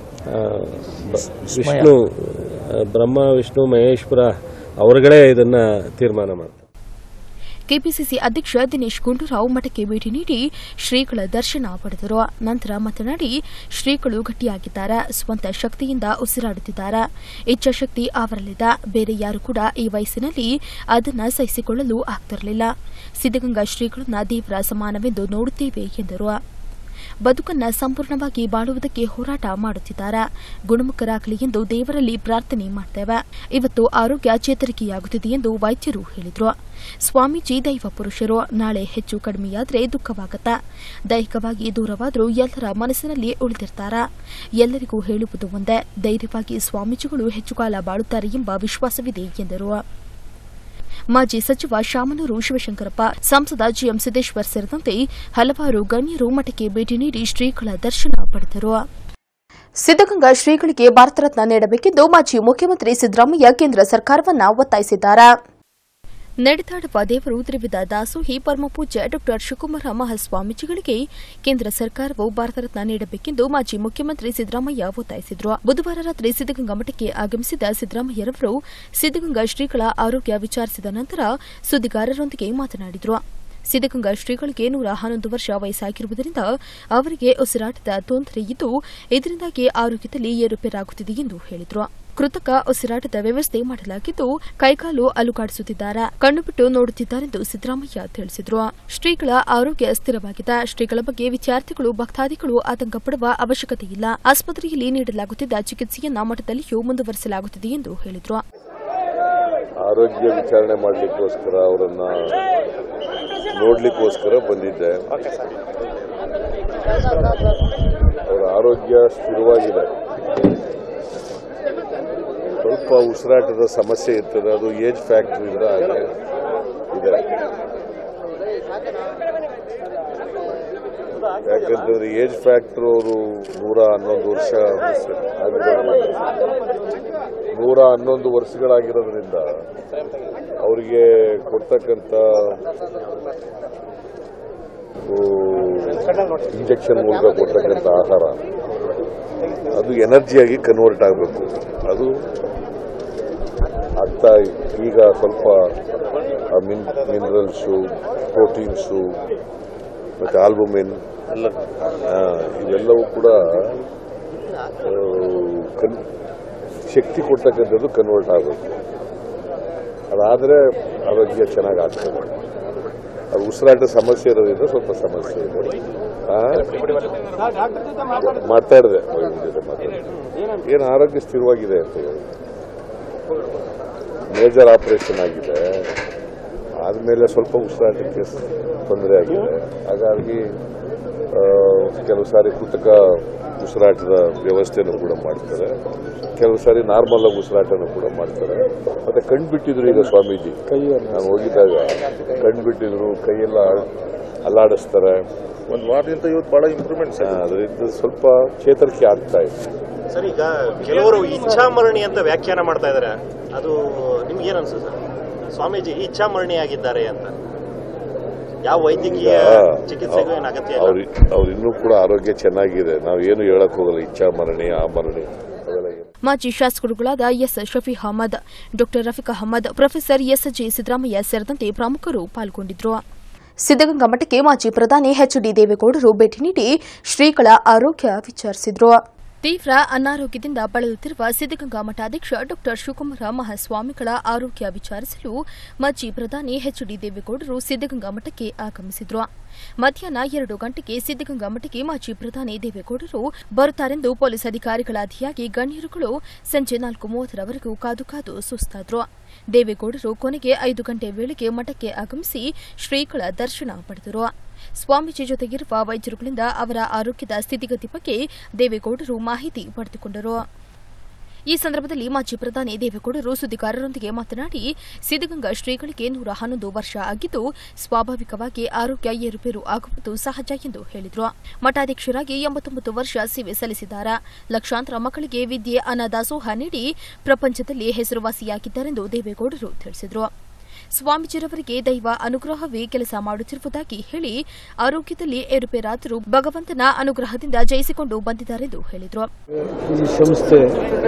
ವಿಷ್ಣು ಆ, ಬ್ರಹ್ಮ ವಿಷ್ಣು ಮಹೇಶ್ವರ ಅವರುಗಳೇ ಇದನ್ನ ತೀರ್ಮಾನ ಮಾಡ್ತಾರೆ ಕೆಪಿಸಿಸಿ ಅಧ್ಯಕ್ಷ ದಿನೇಶ್ ಗುಂಡೂರಾವ್ ಮಠಕ್ಕೆ ಭೇಟಿ ನೀಡಿ ಶ್ರೀಗಳ ದರ್ಶನ ಪಡೆದರು ನಂತರ ಮಾತನಾಡಿ ಶ್ರೀಗಳು ಗಟ್ಟಿಯಾಗಿದ್ದಾರೆ ಸ್ವಂತ ಶಕ್ತಿಯಿಂದ ಉಸಿರಾಡುತ್ತಿದ್ದಾರೆ ಇಚ್ಛಾಶಕ್ತಿ ಅವರಲ್ಲಿದೆ ಬೇರೆ ಯಾರು ಕೂಡ ಈ ವಯಸ್ಸಿನಲ್ಲಿ ಅದನ್ನು ಸಹಿಸಿಕೊಳ್ಳಲು ಆಗ್ತಿರಲಿಲ್ಲ ಸಿದ್ದಗಂಗಾ ಶ್ರೀಗಳನ್ನ ದೇವರ ಸಮಾನವೆಂದು ನೋಡುತ್ತೇವೆ ಎಂದರು ಬದುಕನ್ನ ಸಂಪೂರ್ಣವಾಗಿ ಬಾಳುವುದಕ್ಕೆ ಹೋರಾಟ ಮಾಡುತ್ತಿದ್ದಾರೆ ಗುಣಮುಖರಾಗಲಿ ಎಂದು ದೇವರಲ್ಲಿ ಪ್ರಾರ್ಥನೆ ಮಾಡ್ತೇವೆ ಇವತ್ತು ಆರೋಗ್ಯ ಚೇತರಿಕೆಯಾಗುತ್ತಿದೆ ಎಂದು ವೈದ್ಯರು ಹೇಳಿದರು ಸ್ವಾಮೀಜಿ ದೈವ ಪುರುಷರು ನಾಳೆ ಹೆಚ್ಚು ಕಡಿಮೆಯಾದರೆ ದುಃಖವಾಗತ್ತೆ ದೈಹಿಕವಾಗಿ ದೂರವಾದರೂ ಎಲ್ಲರ ಮನಸ್ಸಿನಲ್ಲಿ ಉಳಿದಿರ್ತಾರೆ ಎಲ್ಲರಿಗೂ ಹೇಳುವುದು ಒಂದೇ ಧೈರ್ಯವಾಗಿ ಸ್ವಾಮೀಜಿಗಳು ಹೆಚ್ಚು ಕಾಲ ಬಾಳುತ್ತಾರೆ ಎಂಬ ವಿಶ್ವಾಸವಿದೆ ಎಂದರು ಮಾಜಿ ಸಚಿವ ಶಾಮನೂರು ಶಿವಶಂಕರಪ್ಪ ಸಂಸದ ಜಿಎಂ ಸಿದ್ದೇಶ್ವರ್ ಸೇರಿದಂತೆ ಹಲವಾರು ಗಣ್ಯರು ಮಠಕ್ಕೆ ಭೇಟಿ ನೀಡಿ ಶ್ರೀಗಳ ದರ್ಶನ ಪಡೆದರು ಸಿದ್ದಗಂಗಾ ಶ್ರೀಗಳಿಗೆ ಭಾರತ ರತ್ನ ನೀಡಬೇಕೆಂದು ಮಾಜಿ ಮುಖ್ಯಮಂತ್ರಿ ಸಿದ್ದರಾಮಯ್ಯ ಕೇಂದ್ರ ಸರ್ಕಾರವನ್ನ ಒತ್ತಾಯಿಸಿದ್ದಾರೆ ನಡೆದಾಡುವ ದೇವರು ತ್ರಿವಿಧ ದಾಸೋಹಿ ಪರಮಪೂಜ್ಯ ಡಾ ಶಿವಕುಮಾರ ಮಹಾಸ್ವಾಮೀಜಿಗಳಿಗೆ ಕೇಂದ್ರ ಸರ್ಕಾರವು ಭಾರತ ರತ್ನ ನೀಡಬೇಕೆಂದು ಮಾಜಿ ಮುಖ್ಯಮಂತ್ರಿ ಸಿದ್ದರಾಮಯ್ಯ ಒತ್ತಾಯಿಸಿದರು ಬುಧವಾರ ರಾತ್ರಿ ಸಿದ್ದಗಂಗಾ ಮಠಕ್ಕೆ ಆಗಮಿಸಿದ ಸಿದ್ದರಾಮಯ್ಯರವರು ಸಿದ್ದಗಂಗಾ ಶ್ರೀಗಳ ಆರೋಗ್ಯ ವಿಚಾರಿಸಿದ ನಂತರ ಸುದ್ದಿಗಾರರೊಂದಿಗೆ ಮಾತನಾಡಿದರು ಸಿದ್ದಗಂಗಾ ಶ್ರೀಗಳಿಗೆ ನೂರ ಹನ್ನೊಂದು ವರ್ಷ ವಯಸ್ಸಾಗಿರುವುದರಿಂದ ಅವರಿಗೆ ಉಸಿರಾಟದ ತೊಂದರೆ ಇದ್ದು ಇದರಿಂದಾಗಿ ಆರೋಗ್ಯದಲ್ಲಿ ಏರುಪೇರಾಗುತ್ತಿದೆ ಎಂದು ಹೇಳಿದರು ಕೃತಕ ಉಸಿರಾಟದ ವ್ಯವಸ್ಥೆ ಮಾಡಲಾಗಿದ್ದು ಕೈಕಾಲು ಅಲುಗಾಡಿಸುತ್ತಿದ್ದಾರೆ ಕಣ್ಣು ಬಿಟ್ಟು ನೋಡುತ್ತಿದ್ದಾರೆಂದು ಸಿದ್ದರಾಮಯ್ಯ ತಿಳಿಸಿದರು ಶ್ರೀಗಳ ಆರೋಗ್ಯ ಸ್ಥಿರವಾಗಿದೆ ಶ್ರೀಗಳ ಬಗ್ಗೆ ವಿದ್ಯಾರ್ಥಿಗಳು ಭಕ್ತಾದಿಗಳು ಆತಂಕ ಪಡುವ ಅವಶ್ಯಕತೆ ಇಲ್ಲ ಆಸ್ಪತ್ರೆಯಲ್ಲಿ ನೀಡಲಾಗುತ್ತಿದ್ದ ಚಿಕಿತ್ಸೆಯನ್ನ ಮಠದಲ್ಲಿಯೂ ಮುಂದುವರೆಸಲಾಗುತ್ತಿದೆ ಎಂದು ಹೇಳಿದರು ಆರೋಗ್ಯ ವಿಚಾರಣೆ ಮಾಡಲಿಕ್ಕೋಸ್ಕರ ಅವರನ್ನ ನೋಡ್ಲಿಕ್ಕೋಸ್ಕರ ಬಂದಿದ್ದೆ ಅವರ ಆರೋಗ್ಯ ಸ್ಥಿರವಾಗಿದೆ ಸ್ವಲ್ಪ ಉಸಿರಾಟದ ಸಮಸ್ಯೆ ಇರ್ತದೆ ಅದು ಏಜ್ ಫ್ಯಾಕ್ಟ್ರಿಯಿಂದ ಹಾಗೆ ಇದೆ ಯಾಕಂತಂದ್ರೆ ಏಜ್ ಫ್ಯಾಕ್ಟರ್ ಅವರು ನೂರ ಹನ್ನೊಂದು ವರ್ಷ ಆಗಿರೋದ್ರಿಂದ ನೂರ ಹನ್ನೊಂದು ವರ್ಷಗಳಾಗಿರೋದ್ರಿಂದ ಅವರಿಗೆ ಕೊಡ್ತಕ್ಕಂಥ ಇಂಜೆಕ್ಷನ್ ಮೂಲಕ ಕೊಡ್ತಕ್ಕಂಥ ಆಹಾರ ಅದು ಎನರ್ಜಿಯಾಗಿ ಕನ್ವರ್ಟ್ ಆಗಬೇಕು ಅದು ಆಗ್ತಾ ಈಗ ಸ್ವಲ್ಪ ಮಿನ್ ಮಿನರಲ್ಸು ಪ್ರೋಟೀನ್ಸು ಮತ್ತು ಆಲ್ಬುಮಿನ್ ಇವೆಲ್ಲವೂ ಕೂಡ ಆ, ಕನ್ ಶಕ್ತಿ ಕೊಡ್ತಕ್ಕಂಥದ್ದು ಕನ್ವರ್ಟ್ ಆಗಬೇಕು ಅದಾದರೆ ಆರೋಗ್ಯ ಚೆನ್ನಾಗಿ ಆಗ್ತದೆ ಅದು ಉಸಿರಾಟ ಸಮಸ್ಯೆ ಇರೋದ್ರಿಂದ ಸ್ವಲ್ಪ ಸಮಸ್ಯೆ ಇದೆ ಆ? ಮಾಡ್ತಾ ಇರದೆ ಜೊತೆ ಮಾತಾಡಿದೆ ಏನು ಆರೋಗ್ಯ ಸ್ಥಿರವಾಗಿದೆ ಅಂತ ಹೇಳಿ ಮೇಜರ್ ಆಪರೇಷನ್ ಆಗಿದೆ ಆದಮೇಲೆ ಸ್ವಲ್ಪ ಉಸಿರಾಟಕ್ಕೆ ತೊಂದರೆ ಆಗಿದೆ ಹಾಗಾಗಿ ಆ, ಕೆಲವು ಸಾರಿ ಕೃತಕ ಉಸಿರಾಟದ ವ್ಯವಸ್ಥೆನೂ ಕೂಡ ಮಾಡ್ತಾರೆ ಕೆಲವು ಸಾರಿ ನಾರ್ಮಲ್ ಆಗಿ ಉಸಿರಾಟನೂ ಕೂಡ ಮಾಡ್ತಾರೆ ಮತ್ತೆ ಕಣ್ಬಿಟ್ಟಿದ್ರು ಈಗ ಸ್ವಾಮೀಜಿ ನಾನು ಹೋಗಿದ್ದಾಗ ಕಣ್ಬಿಟ್ಟಿದ್ರು ಕೈಯೆಲ್ಲ ಅಲ್ಲಾಡಿಸ್ತಾರೆ ಒಂದು ವಾರದಿಂದ ಇವತ್ತು ಬಹಳ ಇಂಪ್ರೂವ್ಮೆಂಟ್ ಆ, ಅದರಿಂದ ಸ್ವಲ್ಪ ಚೇತರಿಕೆ ಆಗ್ತಾ ಇದೆ ಸರ್ ಈಗ ಕೆಲವರು ಇಚ್ಛಾಮರಣಿ ಅಂತ ವ್ಯಾಖ್ಯಾನ ಮಾಡ್ತಾ ಇದ್ದಾರೆ ಅದು ನಿಮ್ಗೆ ಏನ್ ಅನ್ಸುತ್ತೆ ಸರ್ ಸ್ವಾಮೀಜಿ ಇಚ್ಛಾಮರಣಿ ಆಗಿದ್ದಾರೆ ಅಂತ ಯಾವ ವೈದ್ಯಕೀಯ ಚಿಕಿತ್ಸೆಗೂ ಏನು ಅಗತ್ಯ ಇಲ್ಲ ಅವ್ರ ಅವ್ರ ಇನ್ನೂ ಕೂಡ ಆರೋಗ್ಯ ಚೆನ್ನಾಗಿದೆ ನಾವು ಏನು ಹೇಳಕ್ ಹೋಗಲ್ಲ ಇಚ್ಛಾ ಮರಣಿ ಆ ಮರಣಿ ಅದೆಲ್ಲ ಏನು ಮಾಜಿ ಶಾಸಕರುಗಳಾದ ಎಸ್ ಶಫಿ ಅಹಮದ್ ಡಾ Rafiq Ahmed professor S J Siddaramaiah ಸೇರಿದಂತೆ ಪ್ರಮುಖರು ಪಾಲ್ಗೊಂಡಿದ್ದರು ಸಿದ್ದಗಂಗಾ ಮಠಕ್ಕೆ ಮಾಜಿ ಪ್ರಧಾನಿ ಎಚ್ ಡಿ ದೇವೇಗೌಡರು ಭೇಟಿ ನೀಡಿ ಶ್ರೀಗಳ ಆರೋಗ್ಯ ವಿಚಾರಿಸಿದರು ತೀವ್ರ ಅನಾರೋಗ್ಯದಿಂದ ಬಳಲುತ್ತಿರುವ ಸಿದ್ದಗಂಗಾ ಮಠಾಧ್ಯಕ್ಷ ಡಾ ಶಿವಕುಮಾರ ಮಹಾಸ್ವಾಮಿಗಳ ಆರೋಗ್ಯ ವಿಚಾರಿಸಲು ಮಾಜಿ ಪ್ರಧಾನಿ ಎಚ್ ಡಿ ದೇವೇಗೌಡರು ಸಿದ್ದಗಂಗಾ ಮಠಕ್ಕೆ ಆಗಮಿಸಿದ್ರು ಮಧ್ಯಾಹ್ನ ಎರಡು ಗಂಟೆಗೆ ಸಿದ್ದಗಂಗಾ ಮಠಕ್ಕೆ ಮಾಜಿ ಪ್ರಧಾನಿ ದೇವೇಗೌಡರು ಬರುತ್ತಾರೆಂದು ಪೊಲೀಸ್ ಅಧಿಕಾರಿಗಳ ಅಧಿಯಾಗಿ ಗಣ್ಯರುಗಳು ಸಂಜೆ ನಾಲ್ಕು ಮೂವತ್ತರವರೆಗೂ ಕಾದು ಕಾದು ಸುಸ್ತಾದ್ರು ದೇವೇಗೌಡರು ಕೊನೆಗೆ ಐದು ಗಂಟೆ ವೇಳೆಗೆ ಮಠಕ್ಕೆ ಆಗಮಿಸಿ ಶ್ರೀಗಳ ದರ್ಶನ ಪಡೆದರು ಸ್ವಾಮೀಜಿ ಜೊತೆಗಿರುವ ವೈದ್ಯರುಗಳಿಂದ ಅವರ ಆರೋಗ್ಯದ ಸ್ಥಿತಿಗತಿ ಬಗ್ಗೆ ದೇವೇಗೌಡರು ಮಾಹಿತಿ ಪಡೆದುಕೊಂಡರು ಈ ಸಂದರ್ಭದಲ್ಲಿ ಮಾಜಿ ಪ್ರಧಾನಿ ದೇವೇಗೌಡರು ಸುದ್ದಿಗಾರರೊಂದಿಗೆ ಮಾತನಾಡಿ ಸಿದ್ದಗಂಗಾ ಶ್ರೀಗಳಿಗೆ ನೂರ ಹನ್ನೊಂದು ವರ್ಷ ಆಗಿದ್ದು ಸ್ವಾಭಾವಿಕವಾಗಿ ಆರೋಗ್ಯ ಏರುಪೇರು ಆಗುವುದು ಸಹಜ ಎಂದು ಹೇಳಿದರು ಮಠಾಧ್ಯಕ್ಷರಾಗಿ ಎಂಬತ್ತೊಂಬತ್ತು ವರ್ಷ ಸೇವೆ ಸಲ್ಲಿಸಿದ್ದಾರೆ ಲಕ್ಷಾಂತರ ಮಕ್ಕಳಿಗೆ ವಿದ್ಯೆ ಅನ್ನದಾಸೋಹ ನೀಡಿ ಪ್ರಪಂಚದಲ್ಲಿ ಹೆಸರುವಾಸಿಯಾಗಿದ್ದಾರೆಂದು ದೇವೇಗೌಡರು ತಿಳಿಸಿದರು ಸ್ವಾಮೀಜಿರವರಿಗೆ ದೈವ ಅನುಗ್ರಹವೇ ಕೆಲಸ ಮಾಡುತ್ತಿರುವುದಾಗಿ ಹೇಳಿ ಆರೋಗ್ಯದಲ್ಲಿ ಏರುಪೇರಾದರೂ ಭಗವಂತನ ಅನುಗ್ರಹದಿಂದ ಜಯಿಸಿಕೊಂಡು ಬಂದಿದ್ದಾರೆಂದು ಹೇಳಿದರು ಈ ಸಂಸ್ಥೆ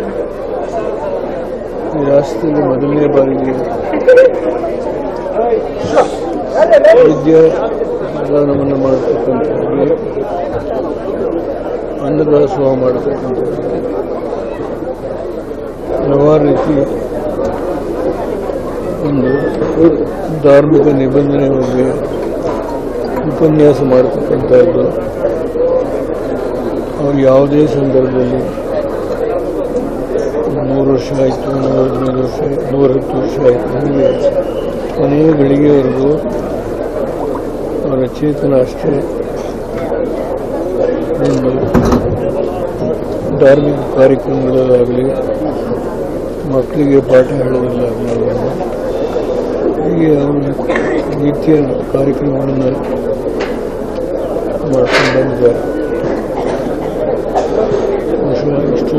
ಈ ರಾಷ್ಟ್ರದಲ್ಲಿ ಮೊದಲನೇ ಬಾರಿಗೆ ವಿದ್ಯಾದಾನವನ್ನು ಮಾಡತಕ್ಕಂಥವ್ರಿಗೆ ಅನ್ನದಾಸೋಹ ಮಾಡತಕ್ಕಂಥವ್ರಿಗೆ ಹಲವಾರು ರೀತಿ ಒಂದು ಧಾರ್ಮಿಕ ನಿಬಂಧನೆ ಬಗ್ಗೆ ಉಪನ್ಯಾಸ ಮಾಡತಕ್ಕಂಥದ್ದು ಅವ್ರು ಯಾವುದೇ ಸಂದರ್ಭದಲ್ಲಿ ನೂರು ವರ್ಷ ಆಯಿತು ನೂರ ಹದಿನೈದು ವರ್ಷ ಆಯ್ತು, ನೂರ ಹತ್ತು ವರ್ಷ ಆಯಿತು ಹೀಗೆ ಕೊನೆಯ ಗಳಿಗೆವರೆಗೂ ಅವರ ಚೇತನ ಅಷ್ಟೇ ಒಂದು ಧಾರ್ಮಿಕ ಕಾರ್ಯಕ್ರಮಗಳಲ್ಲಾಗಲಿ ಮಕ್ಕಳಿಗೆ ಪಾಠ ಹೇಳೋದ್ರಲ್ಲಾಗಲಿ ಹೀಗೆ ಅವರು ನಿತ್ಯ ಕಾರ್ಯಕ್ರಮಗಳನ್ನು ಮಾಡ್ಕೊಂಡು ಬಂದಿದ್ದಾರೆ ಬಹುಶಃ ಇಷ್ಟು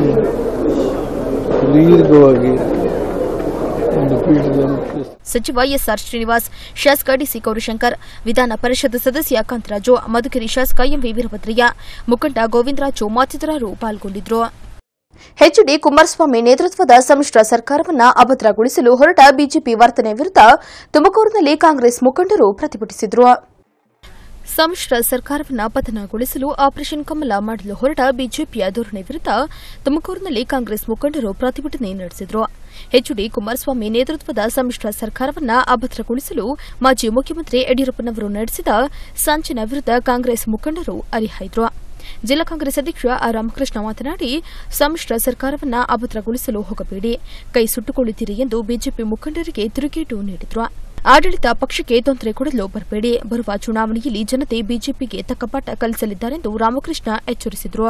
ದೀರ್ಘವಾಗಿ ಒಂದು ಪೀಠದ ಮುಖ್ಯಸ್ಥ ಸಚಿವ ಎಸ್ಆರ್ ಶ್ರೀನಿವಾಸ್ ಶಾಸಕ ಡಿಸಿ ಗೌರಿಶಂಕರ್ ವಿಧಾನ ಪರಿಷತ್ ಸದಸ್ಯ ಕಾಂತರಾಜು ಮಧುಗಿರಿ ಶಾಸಕ ಎಂವಿ ವೀರಭದ್ರಯ್ಯ ಮುಖಂಡ ಗೋವಿಂದರಾಜು ಮತ್ತಿತರರು ಪಾಲ್ಗೊಂಡಿದ್ದರು ಎಚ್ಡಿ ಕುಮಾರಸ್ವಾಮಿ ನೇತೃತ್ವದ ಸಮ್ಮಿಶ್ರ ಸರ್ಕಾರವನ್ನು ಅಭದ್ರಗೊಳಿಸಲು ಹೊರಟ ಬಿಜೆಪಿ ವರ್ತನೆ ವಿರುದ್ಧ ತುಮಕೂರಿನಲ್ಲಿ ಕಾಂಗ್ರೆಸ್ ಮುಖಂಡರು ಪ್ರತಿಭಟಿಸಿದರು ಸಮ್ಮಿಶ್ರ ಸರ್ಕಾರವನ್ನು ಪತನಗೊಳಿಸಲು ಆಪರೇಷನ್ ಕಮಲ ಮಾಡಲು ಹೊರಟ ಬಿಜೆಪಿಯ ಧೋರಣೆ ವಿರುದ್ಧ ತುಮಕೂರಿನಲ್ಲಿ ಕಾಂಗ್ರೆಸ್ ಮುಖಂಡರು ಪ್ರತಿಭಟನೆ ನಡೆಸಿದರು ಎಚ್ಡಿ ಕುಮಾರಸ್ವಾಮಿ ನೇತೃತ್ವದ ಸಮ್ಮಿಶ್ರ ಸರ್ಕಾರವನ್ನು ಅಭದ್ರಗೊಳಿಸಲು ಮಾಜಿ ಮುಖ್ಯಮಂತ್ರಿ ಯಡಿಯೂರಪ್ಪನವರು ನಡೆಸಿದ ಸಂಚನ ವಿರುದ್ಧ ಕಾಂಗ್ರೆಸ್ ಮುಖಂಡರು ಹರಿಹಾಯ್ದರು ಜಿಲ್ಲಾ ಕಾಂಗ್ರೆಸ್ ಅಧ್ಯಕ್ಷ ಆರ್ ರಾಮಕೃಷ್ಣ ಮಾತನಾಡಿ ಸಮ್ಮಿಶ್ರ ಸರ್ಕಾರವನ್ನು ಅಭದ್ರಗೊಳಿಸಲು ಹೋಗಬೇಡಿ ಕೈ ಸುಟ್ಟುಕೊಳ್ಳುತ್ತೀರಿ ಎಂದು ಬಿಜೆಪಿ ಮುಖಂಡರಿಗೆ ತಿರುಗೇಟು ನೀಡಿದರು ಆಡಳಿತ ಪಕ್ಷಕ್ಕೆ ತೊಂದರೆ ಕೊಡಲು ಬರಬೇಡಿ ಬರುವ ಚುನಾವಣೆಯಲ್ಲಿ ಜನತೆ ಬಿಜೆಪಿಗೆ ತಕ್ಕ ಪಾಠ ಕಲಿಸಲಿದ್ದಾರೆಂದು ರಾಮಕೃಷ್ಣ ಎಚ್ಚರಿಸಿದರು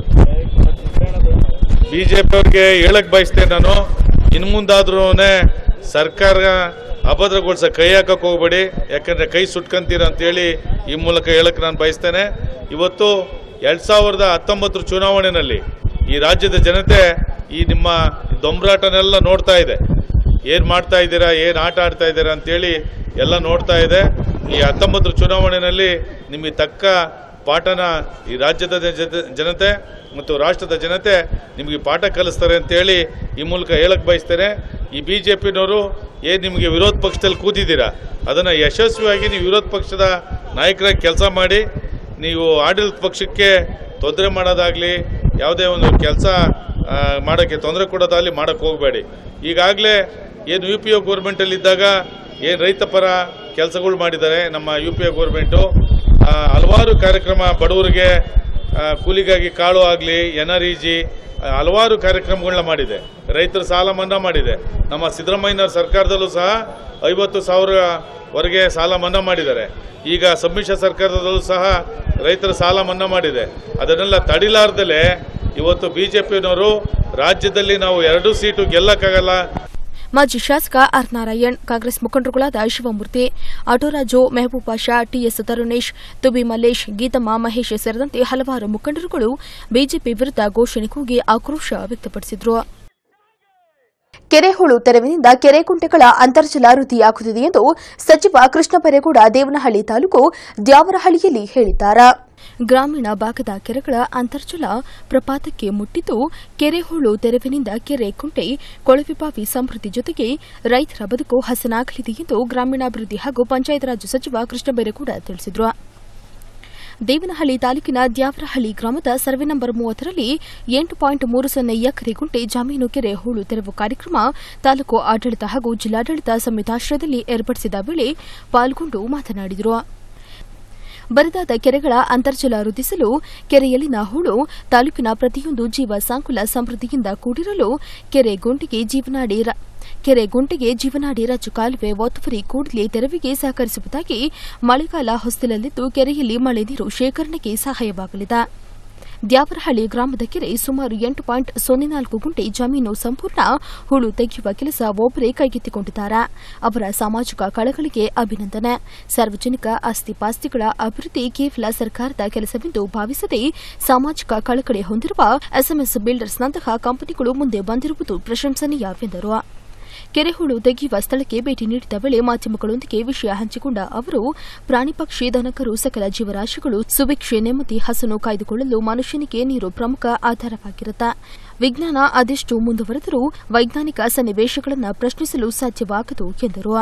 ಬಿಜೆಪಿಯವ್ರಿಗೆ ಹೇಳಕ್ ಬಯಸ್ತೇನೆ ನಾನು ಇನ್ನು ಮುಂದಾದ್ರೂ ಸರ್ಕಾರ ಅಭದ್ರಗೊಳಿಸ ಕೈ ಹಾಕಕ್ ಹೋಗ್ಬೇಡಿ ಯಾಕಂದ್ರೆ ಕೈ ಸುಟ್ಕಂತೀರ ಅಂತೇಳಿ ಈ ಮೂಲಕ ಹೇಳಕ್ ನಾನು ಬಯಸ್ತೇನೆ ಇವತ್ತು ಎರಡ್ ಸಾವಿರದ ಹತ್ತೊಂಬತ್ತರ ಚುನಾವಣೆಯಲ್ಲಿ ಈ ರಾಜ್ಯದ ಜನತೆ ಈ ನಿಮ್ಮ ದೊಂಬರಾಟನೆಲ್ಲ ನೋಡ್ತಾ ಇದೆ ಏನ್ ಮಾಡ್ತಾ ಇದ್ದೀರಾ ಏನ್ ಆಟ ಆಡ್ತಾ ಇದ್ದೀರಾ ಅಂತೇಳಿ ಎಲ್ಲ ನೋಡ್ತಾ ಇದೆ ಈ ಹತ್ತೊಂಬತ್ತರ ಚುನಾವಣೆಯಲ್ಲಿ ನಿಮಗೆ ತಕ್ಕ ಪಾಠನ ಈ ರಾಜ್ಯದ ಜನ- ಜನತೆ ಮತ್ತು ರಾಷ್ಟ್ರದ ಜನತೆ ನಿಮಗೆ ಪಾಠ ಕಲಿಸ್ತಾರೆ ಅಂತೇಳಿ ಈ ಮೂಲಕ ಹೇಳಕ್ ಬಯಸ್ತೇನೆ ಈ ಬಿ ಜೆ ಪಿನವರು ಏನು ನಿಮಗೆ ವಿರೋಧ ಪಕ್ಷದಲ್ಲಿ ಕೂತಿದ್ದೀರಾ ಅದನ್ನು ಯಶಸ್ವಿಯಾಗಿ ನೀವು ವಿರೋಧ ಪಕ್ಷದ ನಾಯಕರಾಗಿ ಕೆಲಸ ಮಾಡಿ ನೀವು ಆಡಳಿತ ಪಕ್ಷಕ್ಕೆ ತೊಂದರೆ ಮಾಡೋದಾಗಲಿ ಯಾವುದೇ ಒಂದು ಕೆಲಸ ಮಾಡೋಕ್ಕೆ ತೊಂದರೆ ಕೊಡೋದಾಗಲಿ ಮಾಡೋಕ್ಕೆ ಹೋಗಬೇಡಿ ಈಗಾಗಲೇ ಏನು ಯು ಪಿ ಒ ಗೌರ್ಮೆಂಟಲ್ಲಿ ಇದ್ದಾಗ ಏನು ರೈತ ಪರ ಕೆಲಸಗಳು ಮಾಡಿದ್ದಾರೆ ನಮ್ಮ ಯು ಪಿ ಒ ಗೌರ್ಮೆಂಟು ಹಲವಾರು ಕಾರ್ಯಕ್ರಮ ಬಡವರಿಗೆ ಆ, ಕೂಲಿಗಾಗಿ ಕಾಳು ಆಗಲಿ ಎನ್ ಆರ್ ಇ ಜಿ ಹಲವಾರು ಕಾರ್ಯಕ್ರಮಗಳನ್ನ ಮಾಡಿದೆ ರೈತರ ಸಾಲ ಮನ್ನಾ ಮಾಡಿದೆ ನಮ್ಮ ಸಿದ್ದರಾಮಯ್ಯನವರ ಸರ್ಕಾರದಲ್ಲೂ ಸಹ ಐವತ್ತು ಸಾವಿರವರೆಗೆ ಸಾಲ ಮನ್ನಾ ಮಾಡಿದ್ದಾರೆ ಈಗ ಸಮ್ಮಿಶ್ರ ಸರ್ಕಾರದಲ್ಲೂ ಸಹ ರೈತರ ಸಾಲ ಮನ್ನಾ ಮಾಡಿದೆ ಅದನ್ನೆಲ್ಲ ತಡಿಲಾರ್ದಲೇ ಇವತ್ತು ಬಿಜೆಪಿಯವರು ರಾಜ್ಯದಲ್ಲಿ ನಾವು ಎರಡು ಸೀಟು ಗೆಲ್ಲಕ್ಕಾಗಲ್ಲ ಮಾಜಿ ಶಾಸಕ ಆರ್ ನಾರಾಯಣ್ ಕಾಂಗ್ರೆಸ್ ಮುಖಂಡರುಗಳಾದ ಶಿವಮೂರ್ತಿ ಆಟೋರಾಜು ಮೆಹಬೂಬ್ ಪಾಷಾ ಟಿಎಸ್ ತರುಣೇಶ್ ತುಬಿ ಮಲ್ಲೇಶ್ ಗೀತಮ್ಮ ಮಹೇಶ್ ಸೇರಿದಂತೆ ಹಲವಾರು ಮುಖಂಡರುಗಳು ಬಿಜೆಪಿ ವಿರುದ್ಧ ಘೋಷಣೆ ಕೂಗಿ ಆಕ್ರೋಶ ವ್ಯಕ್ತಪಡಿಸಿದರು ಕೆರೆಹುಳು ತೆರವಿನಿಂದ ಕೆರೆಕುಂಟೆಗಳ ಅಂತರ್ಜಲ ವೃದ್ಧಿಯಾಗುತ್ತಿದೆ ಎಂದು ಸಚಿವ ಕೃಷ್ಣ ಬೈರೇಗೌಡ ದೇವನಹಳ್ಳಿ ತಾಲೂಕು ದ್ಯಾವರಹಳ್ಳಿಯಲ್ಲಿ ಹೇಳಿದ್ದಾರೆ ಗ್ರಾಮೀಣ ಭಾಗದ ಕೆರೆಗಳ ಅಂತರ್ಜಲ ಪ್ರಪಾತಕ್ಕೆ ಮುಟ್ಟಿದ್ದು ಕೆರೆಹುಳು ತೆರವಿನಿಂದ ಕೆರೆ ಕುಂಟೆ ಕೊಳವೆಬಾವಿ ಸಮೃದ್ಧಿ ಜೊತೆಗೆ ರೈತರ ಬದುಕು ಹಸನಾಗಲಿದೆ ಎಂದು ಗ್ರಾಮೀಣಾಭಿವೃದ್ಧಿ ಹಾಗೂ ಪಂಚಾಯತ್ ರಾಜ್ ಸಚಿವ ಕೃಷ್ಣ ಬೈರೇಗೌಡ ತಿಳಿಸಿದರು ದೇವನಹಳ್ಳಿ ತಾಲೂಕಿನ ದ್ಯಾವರಹಳ್ಳಿ ಗ್ರಾಮದ ಸರ್ವೆ ನಂಬರ್ ಮೂವತ್ತರಲ್ಲಿ ಎಂಟು ಪಾಯಿಂಟ್ ಮೂರು ಸೊನ್ನೆ ಎಕರೆ ಗುಂಟೆ ಜಮೀನು ಕೆರೆ ಹೂಳು ತೆರವು ಕಾರ್ಯಕ್ರಮ ತಾಲೂಕು ಆಡಳಿತ ಹಾಗೂ ಜಿಲ್ಲಾಡಳಿತ ಸಂಯುಕ್ತಾಶ್ರಯದಲ್ಲಿ ಏರ್ಪಡಿಸಿದ ವೇಳೆ ಪಾಲ್ಗೊಂಡು ಮಾತನಾಡಿದರು ಬರದಾದ ಕೆರೆಗಳ ಅಂತರ್ಜಲ ವೃದ್ಧಿಸಲು ಕೆರೆಯಲ್ಲಿನ ಹೂಳು ತಾಲೂಕಿನ ಪ್ರತಿಯೊಂದು ಜೀವ ಸಂಕುಲ ಸಮೃದ್ಧಿಯಿಂದ ಕೂಡಿರಲು ಕೆರೆ ಗುಂಟಿಗೆ ಜೀವನಾಡಿ ರ- ಕೆರೆ ಗುಂಟಿಗೆ ಜೀವನಾಡಿ ರಾಜು ಕಾಲುವೆ ಒತ್ತುವರಿ ಕೂಡಲೇ ತೆರವಿಗೆ ಸಹಕರಿಸುವುದಾಗಿ ಮಳೆಗಾಲ ಹೊಸ್ತಿಲಲ್ಲಿದ್ದು ಕೆರೆಯಲ್ಲಿ ಮಳೆ ನೀರು ಶೇಖರಣೆಗೆ ಸಹಾಯವಾಗಲಿದೆ ದ್ಯಾವರಹಳ್ಳಿ ಗ್ರಾಮದ ಕೆರೆ ಸುಮಾರು ಎಂಟು ಪಾಯಿಂಟ್ ಸೊನ್ನೆ ನಾಲ್ಕು ಗುಂಟೆ ಜಮೀನು ಸಂಪೂರ್ಣ ಹೂಳು ತೆಗೆಯುವ ಕೆಲಸ ಒಬ್ಬರೇ ಕೈಗೆತ್ತಿಕೊಂಡಿದ್ದಾರೆ ಅವರ ಸಾಮಾಜಿಕ ಕಳಕಳಿಗೆ ಅಭಿನಂದನೆ ಸಾರ್ವಜನಿಕ ಆಸ್ತಿ ಪಾಸ್ತಿಗಳ ಅಭಿವೃದ್ಧಿ ಕೇವಲ ಸರ್ಕಾರದ ಕೆಲಸವೆಂದು ಭಾವಿಸದೆ ಸಾಮಾಜಿಕ ಕಳಕಳಿ ಹೊಂದಿರುವ ಎಸ್ಎಂಎಸ್ ಬಿಲ್ಡರ್ಸ್ನಂತಹ ಕಂಪನಿಗಳು ಮುಂದೆ ಬಂದಿರುವುದು ಪ್ರಶಂಸನೀಯವೆಂದರು ಕೆರೆಹುಳು ತೆಗೆಯುವ ಸ್ಥಳಕ್ಕೆ ಭೇಟಿ ನೀಡಿದ ವೇಳೆ ಮಾಧ್ಯಮಗಳೊಂದಿಗೆ ವಿಷಯ ಹಂಚಿಕೊಂಡ ಅವರು ಪ್ರಾಣಿ ಪಕ್ಷಿ ದನಕರು ಸಕಲ ಜೀವರಾಶಿಗಳು ಸುಭಿಕ್ಷೆ ನೆಮ್ಮದಿ ಹಸನು ಕಾಯ್ದುಕೊಳ್ಳಲು ಮನುಷ್ಯನಿಗೆ ನೀರು ಪ್ರಮುಖ ಆಧಾರವಾಗಿರುತ್ತೆ ವಿಜ್ಞಾನ ಅದೆಷ್ಟು ಮುಂದುವರೆದರೂ ವೈಜ್ಞಾನಿಕ ಸನ್ನಿವೇಶಗಳನ್ನು ಪ್ರಶ್ನಿಸಲು ಸಾಧ್ಯವಾಗದು ಎಂದರು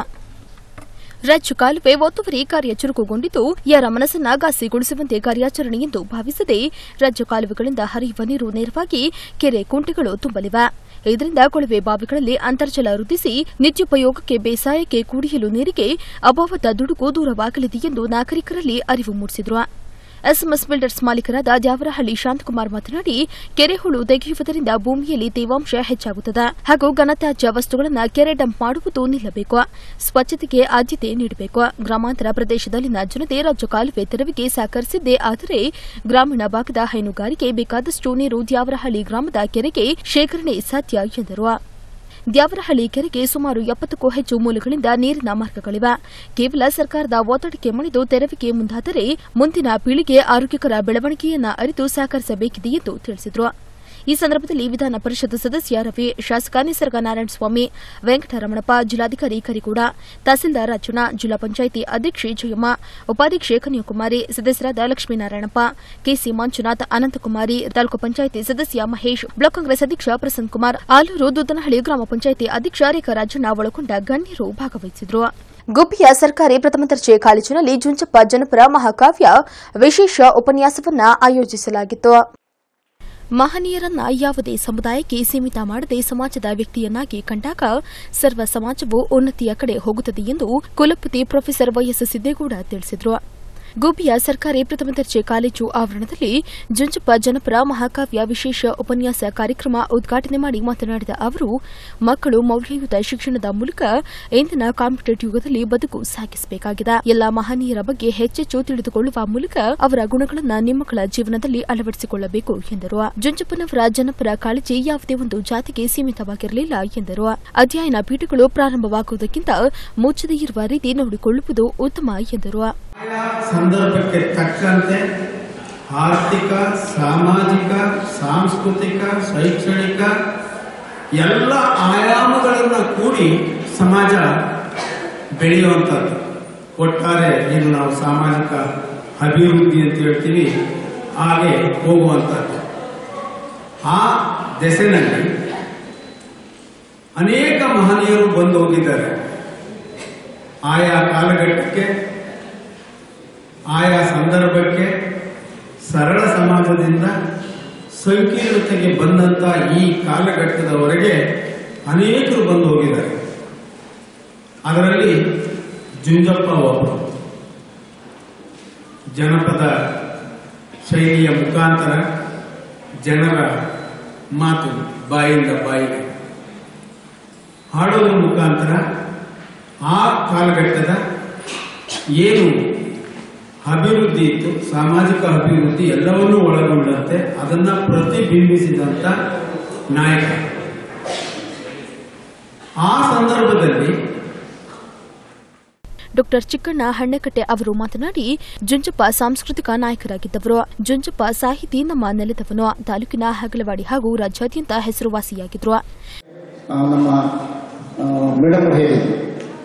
ರಾಜ್ಯ ಕಾಲುವೆ ಒತ್ತುವರಿ ಕಾರ್ಯ ಚುರುಕುಗೊಂಡಿದ್ದು ಯಾರ ಮನಸ್ಸನ್ನ ಘಾಸಿಗೊಳಿಸುವಂತೆ ಕಾರ್ಯಾಚರಣೆ ಎಂದು ಭಾವಿಸದೆ ರಾಜ್ಯ ಕಾಲುವೆಗಳಿಂದ ಹರಿಯುವ ನೀರು ನೇರವಾಗಿ ಕೆರೆ ಕುಂಟೆಗಳು ತುಂಬಲಿವೆ ಇದರಿಂದ ಕೊಳವೆ ಬಾವಿಗಳಲ್ಲಿ ಅಂತರ್ಜಲ ವೃದ್ಧಿಸಿ ನಿತ್ಯೋಪಯೋಗಕ್ಕೆ ಬೇಸಾಯಕ್ಕೆ ಕುಡಿಯಲು ನೀರಿಗೆ ಅಭಾವದ ದುಡುಕು ದೂರವಾಗಲಿದೆ ಎಂದು ನಾಗರಿಕರಲ್ಲಿ ಅರಿವು ಮೂಡಿಸಿದರು ಎಸ್ಎಂಎಸ್ ಬಿಲ್ಡರ್ಸ್ ಮಾಲೀಕರಾದ ದ್ಯಾವರಹಳ್ಳಿ ಶಾಂತಕುಮಾರ್ ಮಾತನಾಡಿ ಕೆರೆಹುಳು ತೆಗೆಯುವುದರಿಂದ ಭೂಮಿಯಲ್ಲಿ ತೇವಾಂಶ ಹೆಚ್ಚಾಗುತ್ತದೆ ಹಾಗೂ ಘನತ್ಯಾಜ್ಯ ವಸ್ತುಗಳನ್ನು ಕೆರೆ ಡಂಪ್ ಮಾಡುವುದು ನಿಲ್ಲಬೇಕು ಸ್ವಚ್ಛತೆಗೆ ಆದ್ಯತೆ ನೀಡಬೇಕು ಗ್ರಾಮಾಂತರ ಪ್ರದೇಶದಲ್ಲಿನ ಜನತೆ ರಾಜ್ಯ ಕಾಲುವೆ ತೆರವಿಗೆ ಸಹಕರಿಸಿದ್ದೇ ಆದರೆ ಗ್ರಾಮೀಣ ಭಾಗದ ಹೈನುಗಾರಿಕೆ ಬೇಕಾದಷ್ಟು ನೀರು ದ್ಯಾವರಹಳ್ಳಿ ಗ್ರಾಮದ ಕೆರೆಗೆ ಶೇಖರಣೆ ಸಾಧ್ಯ ಎಂದರು ದ್ಯಾವರಹಳ್ಳಿ ಕೆರೆಗೆ ಸುಮಾರು ಎಪ್ಪತ್ತಕ್ಕೂ ಹೆಚ್ಚು ಮೂಲಗಳಿಂದ ನೀರಿನ ಮಾರ್ಗಗಳಿವೆ ಕೇವಲ ಸರ್ಕಾರದ ಒತ್ತಡಕ್ಕೆ ಮಣಿದು ತೆರವಿಗೆ ಮುಂದಾದರೆ ಮುಂದಿನ ಪೀಳಿಗೆ ಆರೋಗ್ಯಕರ ಬೆಳವಣಿಗೆಯನ್ನ ಅರಿತು ಸಹಕರಿಸಬೇಕಿದೆ ಎಂದು ತಿಳಿಸಿದರು ಈ ಸಂದರ್ಭದಲ್ಲಿ ವಿಧಾನ ಪರಿಷತ್ ಸದಸ್ಯ ರವಿ ಶಾಸಕ ನಿಸರ್ಗ ನಾರಾಯಣಸ್ವಾಮಿ ವೆಂಕಟರಮಣಪ್ಪ ಜಿಲ್ಲಾಧಿಕಾರಿ ಕರಿಗೌಡ ತಹಸೀಲ್ದಾರ್ ಅರ್ಚನಾ ಜಿಲ್ಲಾ ಪಂಚಾಯಿತಿ ಅಧ್ಯಕ್ಷೆ ಜಯಮ್ಮ ಉಪಾಧ್ಯಕ್ಷೆ ಕನ್ಯಾಕುಮಾರಿ ಸದಸ್ಯರಾದ ಲಕ್ಷ್ಮೀನಾರಾಯಣಪ್ಪ ಕೆಸಿ ಮಂಜುನಾಥ್ ಅನಂತಕುಮಾರಿ ತಾಲೂಕು ಪಂಚಾಯಿತಿ ಸದಸ್ಯ ಮಹೇಶ್ ಬ್ಲಾಕ್ ಕಾಂಗ್ರೆಸ್ ಅಧ್ಯಕ್ಷ ಪ್ರಸನ್ನ ಕುಮಾರ್ ಆಲೂರು ದುದ್ದನಹಳ್ಳಿ ಗ್ರಾಮ ಪಂಚಾಯಿತಿ ಅಧ್ಯಕ್ಷ ರೇಖಾ ರಾಜಣ್ಣ ಒಳಗೊಂಡ ಗಣ್ಯರು ಭಾಗವಹಿಸಿದರು ಗುಬ್ಬಿಯ ಸರ್ಕಾರಿ ಪ್ರಥಮ ದರ್ಜೆ ಕಾಲೇಜಿನಲ್ಲಿ ಜುಂಜಪ್ಪ ಜನಪರ ಮಹಾಕಾವ್ಯ ವಿಶೇಷ ಉಪನ್ಯಾಸವನ್ನ ಆಯೋಜಿಸಲಾಗಿತ್ತು ಮಹನೀಯರನ್ನ ಯಾವುದೇ ಸಮುದಾಯಕ್ಕೆ ಸೀಮಿತ ಮಾಡದೆ ಸಮಾಜದ ವ್ಯಕ್ತಿಯನ್ನಾಗಿ ಕಂಡಾಗ ಸರ್ವ ಸಮಾಜವು ಉನ್ನತಿಯ ಕಡೆ ಹೋಗುತ್ತದೆ ಎಂದು ಕುಲಪತಿ ಪ್ರೊಫೆಸರ್ ವೈಎಸ್ ಸಿದ್ದೇಗೌಡ ತಿಳಿಸಿದರು ಗುಬ್ಬಿಯ ಸರ್ಕಾರಿ ಪ್ರಥಮ ದರ್ಜೆ ಕಾಲೇಜು ಆವರಣದಲ್ಲಿ ಜುಂಜಪ್ಪ ಜನಪರ ಮಹಾಕಾವ್ಯ ವಿಶೇಷ ಉಪನ್ಯಾಸ ಕಾರ್ಯಕ್ರಮ ಉದ್ಘಾಟನೆ ಮಾಡಿ ಮಾತನಾಡಿದ ಅವರು ಮಕ್ಕಳು ಮೌಲ್ಯಯುತ ಶಿಕ್ಷಣದ ಮೂಲಕ ಇಂದಿನ ಕಾಂಪಿಟೇಟಿವ್ ಯುಗದಲ್ಲಿ ಬದುಕು ಸಾಗಿಸಬೇಕಾಗಿದೆ ಎಲ್ಲ ಮಹನೀಯರ ಬಗ್ಗೆ ಹೆಚ್ಚೆಚ್ಚು ತಿಳಿದುಕೊಳ್ಳುವ ಮೂಲಕ ಅವರ ಗುಣಗಳನ್ನು ನಿಮ್ಮಗಳ ಜೀವನದಲ್ಲಿ ಅಳವಡಿಸಿಕೊಳ್ಳಬೇಕು ಎಂದರು ಜುಂಜಪ್ಪನವರ ಜನಪರ ಕಾಳಜಿ ಯಾವುದೇ ಒಂದು ಜಾತಿಗೆ ಸೀಮಿತವಾಗಿರಲಿಲ್ಲ ಎಂದರು ಅಧ್ಯಯನ ಪೀಠಗಳು ಪ್ರಾರಂಭವಾಗುವುದಕ್ಕಿಂತ ಮುಚ್ಚದೇ ಇರುವ ರೀತಿ ನೋಡಿಕೊಳ್ಳುವುದು ಉತ್ತಮ ಎಂದರು ಸಂದರ್ಭಕ್ಕೆ ತಕ್ಕಂತೆ ಆರ್ಥಿಕ ಸಾಮಾಜಿಕ ಸಾಂಸ್ಕೃತಿಕ ಶೈಕ್ಷಣಿಕ ಎಲ್ಲ ಆಯಾಮಗಳನ್ನು ಕೂಡಿ ಸಮಾಜ ಬೆಳೆಯುವಂಥದ್ದು ಒಟ್ಟಾರೆ ಏನು ನಾವು ಸಾಮಾಜಿಕ ಅಭಿವೃದ್ಧಿ ಅಂತ ಹೇಳ್ತೀವಿ ಹಾಗೆ ಹೋಗುವಂಥದ್ದು ಆ ದೆಸೆನಲ್ಲಿ ಅನೇಕ ಮಹನೀಯರು ಬಂದು ಹೋಗಿದ್ದಾರೆ ಆಯಾ ಕಾಲಘಟ್ಟಕ್ಕೆ ಆಯಾ ಸಂದರ್ಭಕ್ಕೆ ಸರಳ ಸಮಾಜದಿಂದ ಸಂಕೀರ್ಣತೆಗೆ ಬಂದಂತ ಈ ಕಾಲಘಟ್ಟದವರೆಗೆ ಅನೇಕರು ಬಂದು ಹೋಗಿದ್ದಾರೆ ಅದರಲ್ಲಿ ಜುಂಜಪ್ಪ ಒಬ್ಬರು ಜನಪದ ಶೈಲಿಯ ಮುಖಾಂತರ ಜನರ ಮಾತು ಬಾಯಿಂದ ಬಾಯಿಗೆ ಹಾಡೋದ್ರ ಮುಖಾಂತರ ಆ ಕಾಲಘಟ್ಟದ ಏನು ಅಭಿವೃದ್ಧಿ ಇತ್ತು ಸಾಮಾಜಿಕ ಅಭಿವೃದ್ಧಿ ಎಲ್ಲವನ್ನೂ ಒಳಗೊಂಡಂತೆ ಅದನ್ನ ಪ್ರತಿಬಿಂಬಿಸಿದಂತ ನಾಯಕ ಆ ಸಂದರ್ಭದಲ್ಲಿ ಡಾಕ್ಟರ್ ಚಿಕ್ಕಣ್ಣ ಹಣ್ಣೆಕಟ್ಟೆ ಅವರು ಮಾತನಾಡಿ ಜುಂಜಪ್ಪ ಸಾಂಸ್ಕೃತಿಕ ನಾಯಕರಾಗಿದ್ದವರು ಜುಂಜಪ್ಪ ಸಾಹಿತಿ ನಮ್ಮ ನೆಲದವನು ತಾಲೂಕಿನ ಹಗಲವಾಡಿ ಹಾಗೂ ರಾಜ್ಯಾದ್ಯಂತ ಹೆಸರುವಾಸಿಯಾಗಿದ್ರು ಆ, ನಮ್ಮ ಮೇಡಮ್ ಹೇಳಿದ್ರು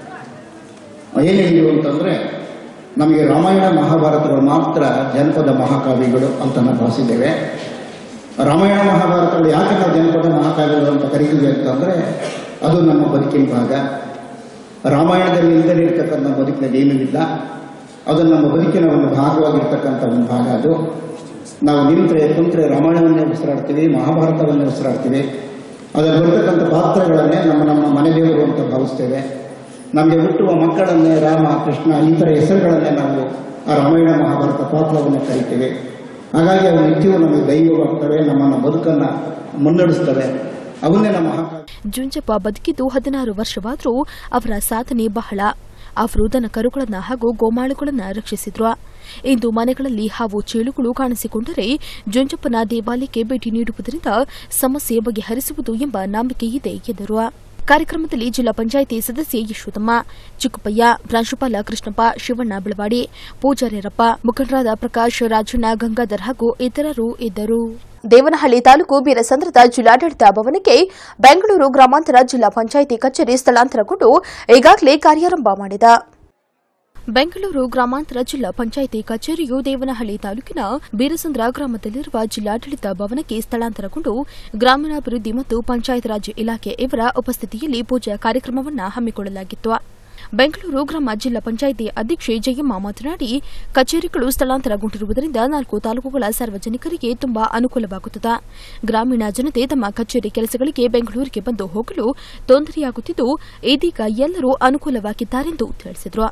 ಏನು ಹೇಳಿದ್ರು ಅಂತಂದ್ರೆ ನಮಗೆ ರಾಮಾಯಣ ಮಹಾಭಾರತಗಳು ಮಾತ್ರ ಜನಪದ ಮಹಾಕಾವ್ಯಗಳು ಅಂತ ನಾವು ಭಾವಿಸಿದ್ದೇವೆ ರಾಮಾಯಣ ಮಹಾಭಾರತಗಳು ಯಾಕೆ ನಾವು ಜನಪದ ಮಹಾಕಾವ್ಯಗಳು ಅಂತ ಕರೀತೀವಿ ಅಂತಂದ್ರೆ ಅದು ನಮ್ಮ ಬದುಕಿನ ಭಾಗ ರಾಮಾಯಣದಲ್ಲಿ ಇಲ್ಲದೇ ಇರ್ತಕ್ಕಂಥ ಬದುಕಿನಲ್ಲಿ ಏನೂ ಇಲ್ಲ ಅದು ನಮ್ಮ ಬದುಕಿನ ಒಂದು ಭಾಗವಾಗಿರ್ತಕ್ಕಂಥ ಒಂದು ಭಾಗ ಅದು ನಾವು ನಿಂತರೆ ಕುಂತ್ರೆ ರಾಮಾಯಣವನ್ನೇ ಉಸಿರಾಡ್ತೀವಿ ಮಹಾಭಾರತವನ್ನೇ ಉಸಿರಾಡ್ತೀವಿ ಅದರಲ್ಲಿ ಬರ್ತಕ್ಕಂಥ ಪಾತ್ರಗಳನ್ನೇ ನಮ್ಮ ನಮ್ಮ ಮನೆ ದೇವರು ಅಂತ ಭಾವಿಸ್ತೇವೆ ನಮಗೆ ಹುಟ್ಟುವ ಮಕ್ಕಳನ್ನೇ ರಾಮ ಕೃಷ್ಣ ಈ ಥರ ಹೆಸರುಗಳನ್ನೇ ನಾವು ಆ ರಾಮಾಯಣ ಮಹಾಭಾರತ ಪಾತ್ರವನ್ನು ಕರಿತೇವೆ ಹಾಗಾಗಿ ಅವು ನಿತ್ಯವೂ ನಮಗೆ ದೈವವಾಗ್ತವೆ ನಮ್ಮನ್ನ ಬದುಕನ್ನ ಮುನ್ನಡೆಸ್ತವೆ ಅವನ್ನೇ ನಮ್ಮ ಮಹಾ ಜುಂಜಪ್ಪ ಬದುಕಿದ್ದು ಹದಿನಾರು ವರ್ಷವಾದರೂ ಅವರ ಸಾಧನೆ ಬಹಳ ಅವರು ದನ ಕರುಗಳನ್ನ ಹಾಗೂ ಗೋಮಾಳುಗಳನ್ನ ರಕ್ಷಿಸಿದ್ರು ಇಂದು ಮನೆಗಳಲ್ಲಿ ಹಾವು ಚೇಳುಗಳು ಕಾಣಿಸಿಕೊಂಡರೆ ಜುಂಜಪ್ಪನ ದೇವಾಲಯಕ್ಕೆ ಭೇಟಿ ನೀಡುವುದರಿಂದ ಸಮಸ್ಯೆ ಬಗೆಹರಿಸುವುದು ಎಂಬ ನಂಬಿಕೆ ಇದೆ ಎಂದರು ಕಾರ್ಯಕ್ರಮದಲ್ಲಿ ಜಿಲ್ಲಾ ಪಂಚಾಯಿತಿ ಸದಸ್ಯೆ ಯಶೋದಮ್ಮ ಚಿಕ್ಕಪ್ಪಯ್ಯ ಪ್ರಾಂಶುಪಾಲ ಕೃಷ್ಣಪ್ಪ ಶಿವಣ್ಣ ಬೆಳವಾಡಿ ಪೂಜಾರ್ಯರಪ್ಪ ಮುಖಂಡರಾದ ಪ್ರಕಾಶ್ ರಾಜಣ್ಣ ಗಂಗಾಧರ್ ಹಾಗೂ ಇತರರು ಇದ್ದರು ದೇವನಹಳ್ಳಿ ತಾಲೂಕು ಬೀರಸಂದ್ರದ ಜಿಲ್ಲಾಡಳಿತ ಭವನಕ್ಕೆ ಬೆಂಗಳೂರು ಗ್ರಾಮಾಂತರ ಜಿಲ್ಲಾ ಪಂಚಾಯಿತಿ ಕಚೇರಿ ಸ್ಥಳಾಂತರಗೊಂಡು ಈಗಾಗಲೇ ಕಾರ್ಯಾರಂಭ ಮಾಡಿದ ಬೆಂಗಳೂರು ಗ್ರಾಮಾಂತರ ಜಿಲ್ಲಾ ಪಂಚಾಯಿತಿ ಕಚೇರಿಯು ದೇವನಹಳ್ಳಿ ತಾಲೂಕಿನ ಬೀರಸಂದ್ರ ಗ್ರಾಮದಲ್ಲಿರುವ ಜಿಲ್ಲಾಡಳಿತ ಭವನಕ್ಕೆ ಸ್ಥಳಾಂತರಗೊಂಡು ಗ್ರಾಮೀಣಾಭಿವೃದ್ಧಿ ಮತ್ತು ಪಂಚಾಯತ್ ರಾಜ್ ಇಲಾಖೆ ಇವರ ಉಪಸ್ಥಿತಿಯಲ್ಲಿ ಪೂಜಾ ಕಾರ್ಯಕ್ರಮವನ್ನು ಹಮ್ಮಿಕೊಳ್ಳಲಾಗಿತ್ತು ಬೆಂಗಳೂರು ಗ್ರಾಮ ಜಿಲ್ಲಾ ಪಂಚಾಯಿತಿ ಅಧ್ಯಕ್ಷೆ ಜಯಮ್ಮ ಮಾತನಾಡಿ ಕಚೇರಿಗಳು ಸ್ಥಳಾಂತರಗೊಂಡಿರುವುದರಿಂದ ನಾಲ್ಕು ತಾಲೂಕುಗಳ ಸಾರ್ವಜನಿಕರಿಗೆ ತುಂಬಾ ಅನುಕೂಲವಾಗುತ್ತದೆ ಗ್ರಾಮೀಣ ಜನತೆ ತಮ್ಮ ಕಚೇರಿ ಕೆಲಸಗಳಿಗೆ ಬೆಂಗಳೂರಿಗೆ ಬಂದು ಹೋಗಲು ತೊಂದರೆಯಾಗುತ್ತಿದ್ದು ಇದೀಗ ಎಲ್ಲರೂ ಅನುಕೂಲವಾಗಿದ್ದಾರೆಂದು ತಿಳಿಸಿದರು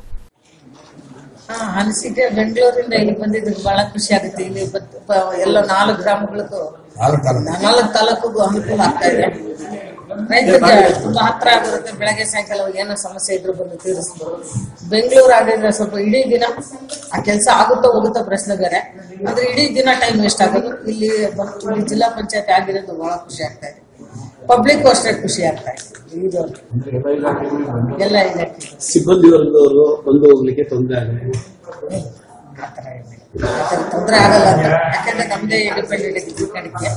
ಹಾ ಅನಿಸಿಕೆ ಬೆಂಗಳೂರಿಂದ ಇಲ್ಲಿ ಬಂದಿದ್ದಕ್ಕೆ ಬಹಳ ಖುಷಿ ಆಗುತ್ತೆ ಇಲ್ಲಿ ಬತ್- ಪ- ಎಲ್ಲ ನಾಲ್ಕು ಗ್ರಾಮಗಳಿಗೂ ನಾಲ್ಕು ತಾಲೂಕಿಗೂ ಅನುಕೂಲ ಆಗ್ತಾ ಇದೆ ರೈತರಿಗೆ ತುಂಬಾ ಹತ್ರ ಆಗಿರುತ್ತೆ ಬೆಳಗ್ಗೆ ಸಾಯಂಕಾಲ ಏನೋ ಸಮಸ್ಯೆ ಇದ್ರು ಬಂದು ತೀರಿಸ್ಬೋದು ಬೆಂಗಳೂರು ಆಗಿದ್ರೆ ಸ್ವಲ್ಪ ಇಡೀ ದಿನ ಆ ಕೆಲಸ ಆಗುತ್ತೋ ಹೋಗುತ್ತೋ ಪ್ರಶ್ನೆ ಬೇರೆ ಆದ್ರೆ ಇಡೀ ದಿನ ಟೈಮ್ ವೇಸ್ಟ್ ಆಗೋದು ಇಲ್ಲಿ ಬಂದು ಇಲ್ಲಿ ಜಿಲ್ಲಾ ಪಂಚಾಯತ್ ಆಗಿರೋದು ಬಹಳ ಖುಷಿ ಆಗ್ತಾ ಇದೆ ಪಬ್ಲಿಕ್ ಅಷ್ಟೇ ಖುಷಿ ಆಗ್ತಾ ಇದೆ ಇದು ಎಲ್ಲ ಇಲಾಖೆ ಸಿಬ್ಬಂದಿ ವರ್ಗದವರು ಬಂದು ಹೋಗ್ಲಿಕ್ಕೆ ತೊಂದರೆ ಆಗುತ್ತೆ ತೊಂದರೆ ಆಗಲ್ಲ ಅಂತ ಯಾಕಂದ್ರೆ ನಮ್ದೇ ಇಂಡಿಪೆಂಡೆಂಟ್ ಕಡೆಗೆ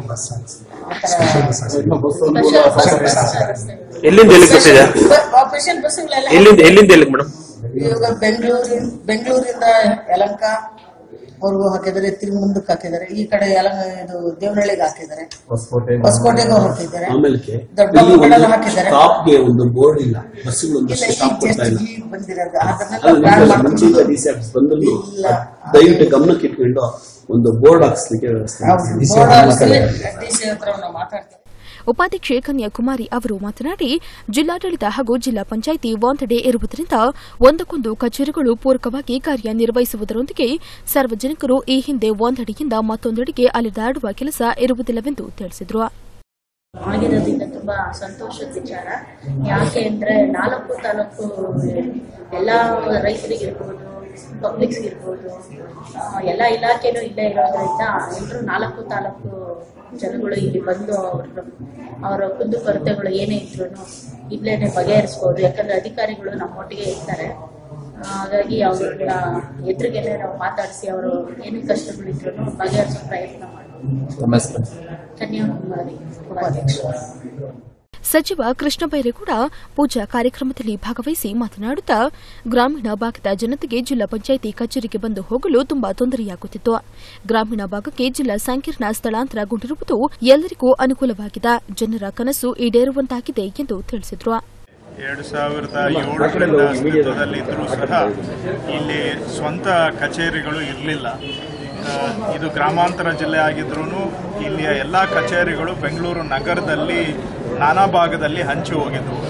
ಎಲ್ಲಿಂದ ಎಲ್ಲಿಗೆ ಬರ್ತಿದೆ ಸ್ಪೆಷಲ್ ಬಸ್ಗಳೆಲ್ಲ ಎಲ್ಲಿಂದ ಎಲ್ಲಿಂದ ಎಲ್ಲಿಗೆ ಮೇಡಮ್ ಇವಾಗ ಬೆಂಗಳೂರಿನ ಬೆಂಗಳೂರಿಂದ ಯಲಂಕ ಅವ್ರಿಗೂ ಹಾಕಿದ್ದಾರೆ ತಿರುಗಿ ಮುಂದಕ್ಕೆ ಹಾಕಿದ್ದಾರೆ ಈ ಕಡೆ ಯಲಂಕ ಇದು ದೇವನಹಳ್ಳಿಗೆ ಹಾಕಿದ್ದಾರೆ ಹೊಸಕೋಟೆಗೂ ಹಾಕಿದ್ದಾರೆ ಆಮೇಲೆ ದೊಡ್ಡಬಳ್ಳಾಪುರದಲ್ಲಿ ಹಾಕಿದ್ದಾರೆ ಸ್ಟಾಪ್ಗೆ ಒಂದು ಬೋರ್ಡ್ ಇಲ್ಲ ಬಸ್ಸುಗಳು ಇಲ್ಲ ಒಂದಷ್ಟು ಈ ಸ್ಟಾಪ್ ಕೊಡ್ತಾ ಜಸ್ಟ್ ಇಲ್ಲ ಈಗ ಬಂದಿರೋದು ಅದನ್ನೆಲ್ಲ ಅಲ್ಲ ಬ್ಯಾನ್ ನಿಮ್ಗೆಲ್ಲ ಮಾಡ್ಕೊಂಡು ಮುಂಚೆಯಿಂದ ಡಿ ಸಿ ಆಫೀಸ್ ಬಂದ್ರು ದಯವಿಟ್ಟು ಗಮನಕ್ಕೆ ಇಟ್ಕೊಂಡು ಒಂದು ಬೋರ್ಡ್ ಹಾಕ್ಸ್ಲಿಕ್ಕೆ ವ್ಯವಸ್ಥೆ ಮಾಡಿ. DC ಬೋರ್ಡ್ ಆಫೀಸ್ ಹಾಕ್ಸಿ, ಮಾತಾಡಿ. ಡಿ ಸಿ ಹತ್ರ ನಾವು ಮಾತಾಡ್ತೀವಿ ಉಪಾಧ್ಯಕ್ಷೆ ಕನ್ಯಾಕುಮಾರಿ ಅವರು ಮಾತನಾಡಿ ಜಿಲ್ಲಾಡಳಿತ ಹಾಗೂ ಜಿಲ್ಲಾ ಪಂಚಾಯಿತಿ ಒಂದೆಡೆ ಇರುವುದರಿಂದ ಒಂದಕ್ಕೊಂದು ಕಚೇರಿಗಳು ಪೂರಕವಾಗಿ ಕಾರ್ಯನಿರ್ವಹಿಸುವುದರೊಂದಿಗೆ ಸಾರ್ವಜನಿಕರು ಈ ಹಿಂದೆ ಒಂದೆಡೆಯಿಂದ ಮತ್ತೊಂದೆಡೆಗೆ ಅಲೆದಾಡುವ ಕೆಲಸ ಇರುವುದಿಲ್ಲವೆಂದು ತಿಳಿಸಿದರು ಆಗಿರೋದ್ರಿಂದ ತುಂಬಾ ಸಂತೋಷದ ವಿಚಾರ ಯಾಕೆ ಅಂದ್ರೆ ನಾಲ್ಕು ತಾಲೂಕು ಎಲ್ಲ ರೈತರಿಗಿರ್ಬೋದು ಪಬ್ಲಿಕ್ಸ್ ಇರ್ಬೋದು ಆ, ಎಲ್ಲ ಇಲಾಖೆನೂ ಇಲ್ಲೇ ಇರೋದ್ರಿಂದ ಎಲ್ಲರೂ ನಾಲ್ಕು ತಾಲೂಕು ಜನಗಳು ಇಲ್ಲಿ ಬಂದು ಅವ್ರ ಅವರ ಕುಂದು ಕೊರತೆಗಳು ಏನೇ ಇದ್ರು ಇಲ್ಲೇನೆ ಬಗೆಹರಿಸ್ಬೋದು ಯಾಕಂದ್ರೆ ಅಧಿಕಾರಿಗಳು ನಮ್ಮೊಟ್ಟಿಗೆ ಇರ್ತಾರೆ ಆ, ಹಾಗಾಗಿ ಅವ್ರನ್ನ ಎದುರಿಗೆನೆ ನಾವು ಮಾತಾಡಿಸಿ ಅವರು ಏನೇ ಕಷ್ಟಗಳಿದ್ರು ಬಗೆಹರಿಸೋ ಪ್ರಯತ್ನ ಮಾಡ್ತೀವಿ ಕನ್ಯಾಕುಮಾರಿ ಉಪಾಧ್ಯಕ್ಷರು ಸಚಿವ ಕೃಷ್ಣ ಬೈರೇಗೌಡ ಪೂಜಾ ಕಾರ್ಯಕ್ರಮದಲ್ಲಿ ಭಾಗವಹಿಸಿ ಮಾತನಾಡುತ್ತಾ ಗ್ರಾಮೀಣ ಭಾಗದ ಜನತೆಗೆ ಜಿಲ್ಲಾ ಪಂಚಾಯಿತಿ ಕಚೇರಿಗೆ ಬಂದು ಹೋಗಲು ತುಂಬಾ ತೊಂದರೆಯಾಗುತ್ತಿತ್ತು ಗ್ರಾಮೀಣ ಭಾಗಕ್ಕೆ ಜಿಲ್ಲಾ ಸಂಕೀರ್ಣ ಸ್ಥಳಾಂತರಗೊಂಡಿರುವುದು ಎಲ್ಲರಿಗೂ ಅನುಕೂಲವಾಗಿದೆ ಜನರ ಕನಸು ಈಡೇರುವಂತಾಗಿದೆ ಎಂದು ತಿಳಿಸಿದರು ಎರಡು ಸಾವಿರದ ಏಳರಿಂದ ಅಸ್ತಿತ್ವದಲ್ಲಿದ್ದರೂ ಸಹ ಇಲ್ಲಿ ಸ್ವಂತ ಕಚೇರಿಗಳು ಇರಲಿಲ್ಲ ಇದು ಗ್ರಾಮಾಂತರ ಜಿಲ್ಲೆ ಆಗಿದ್ರೂ ಇಲ್ಲಿಯ ಎಲ್ಲ ಕಚೇರಿಗಳು ಬೆಂಗಳೂರು ನಗರದಲ್ಲಿ ನಾನಾ ಭಾಗದಲ್ಲಿ ಹಂಚಿ ಹೋಗಿದ್ವು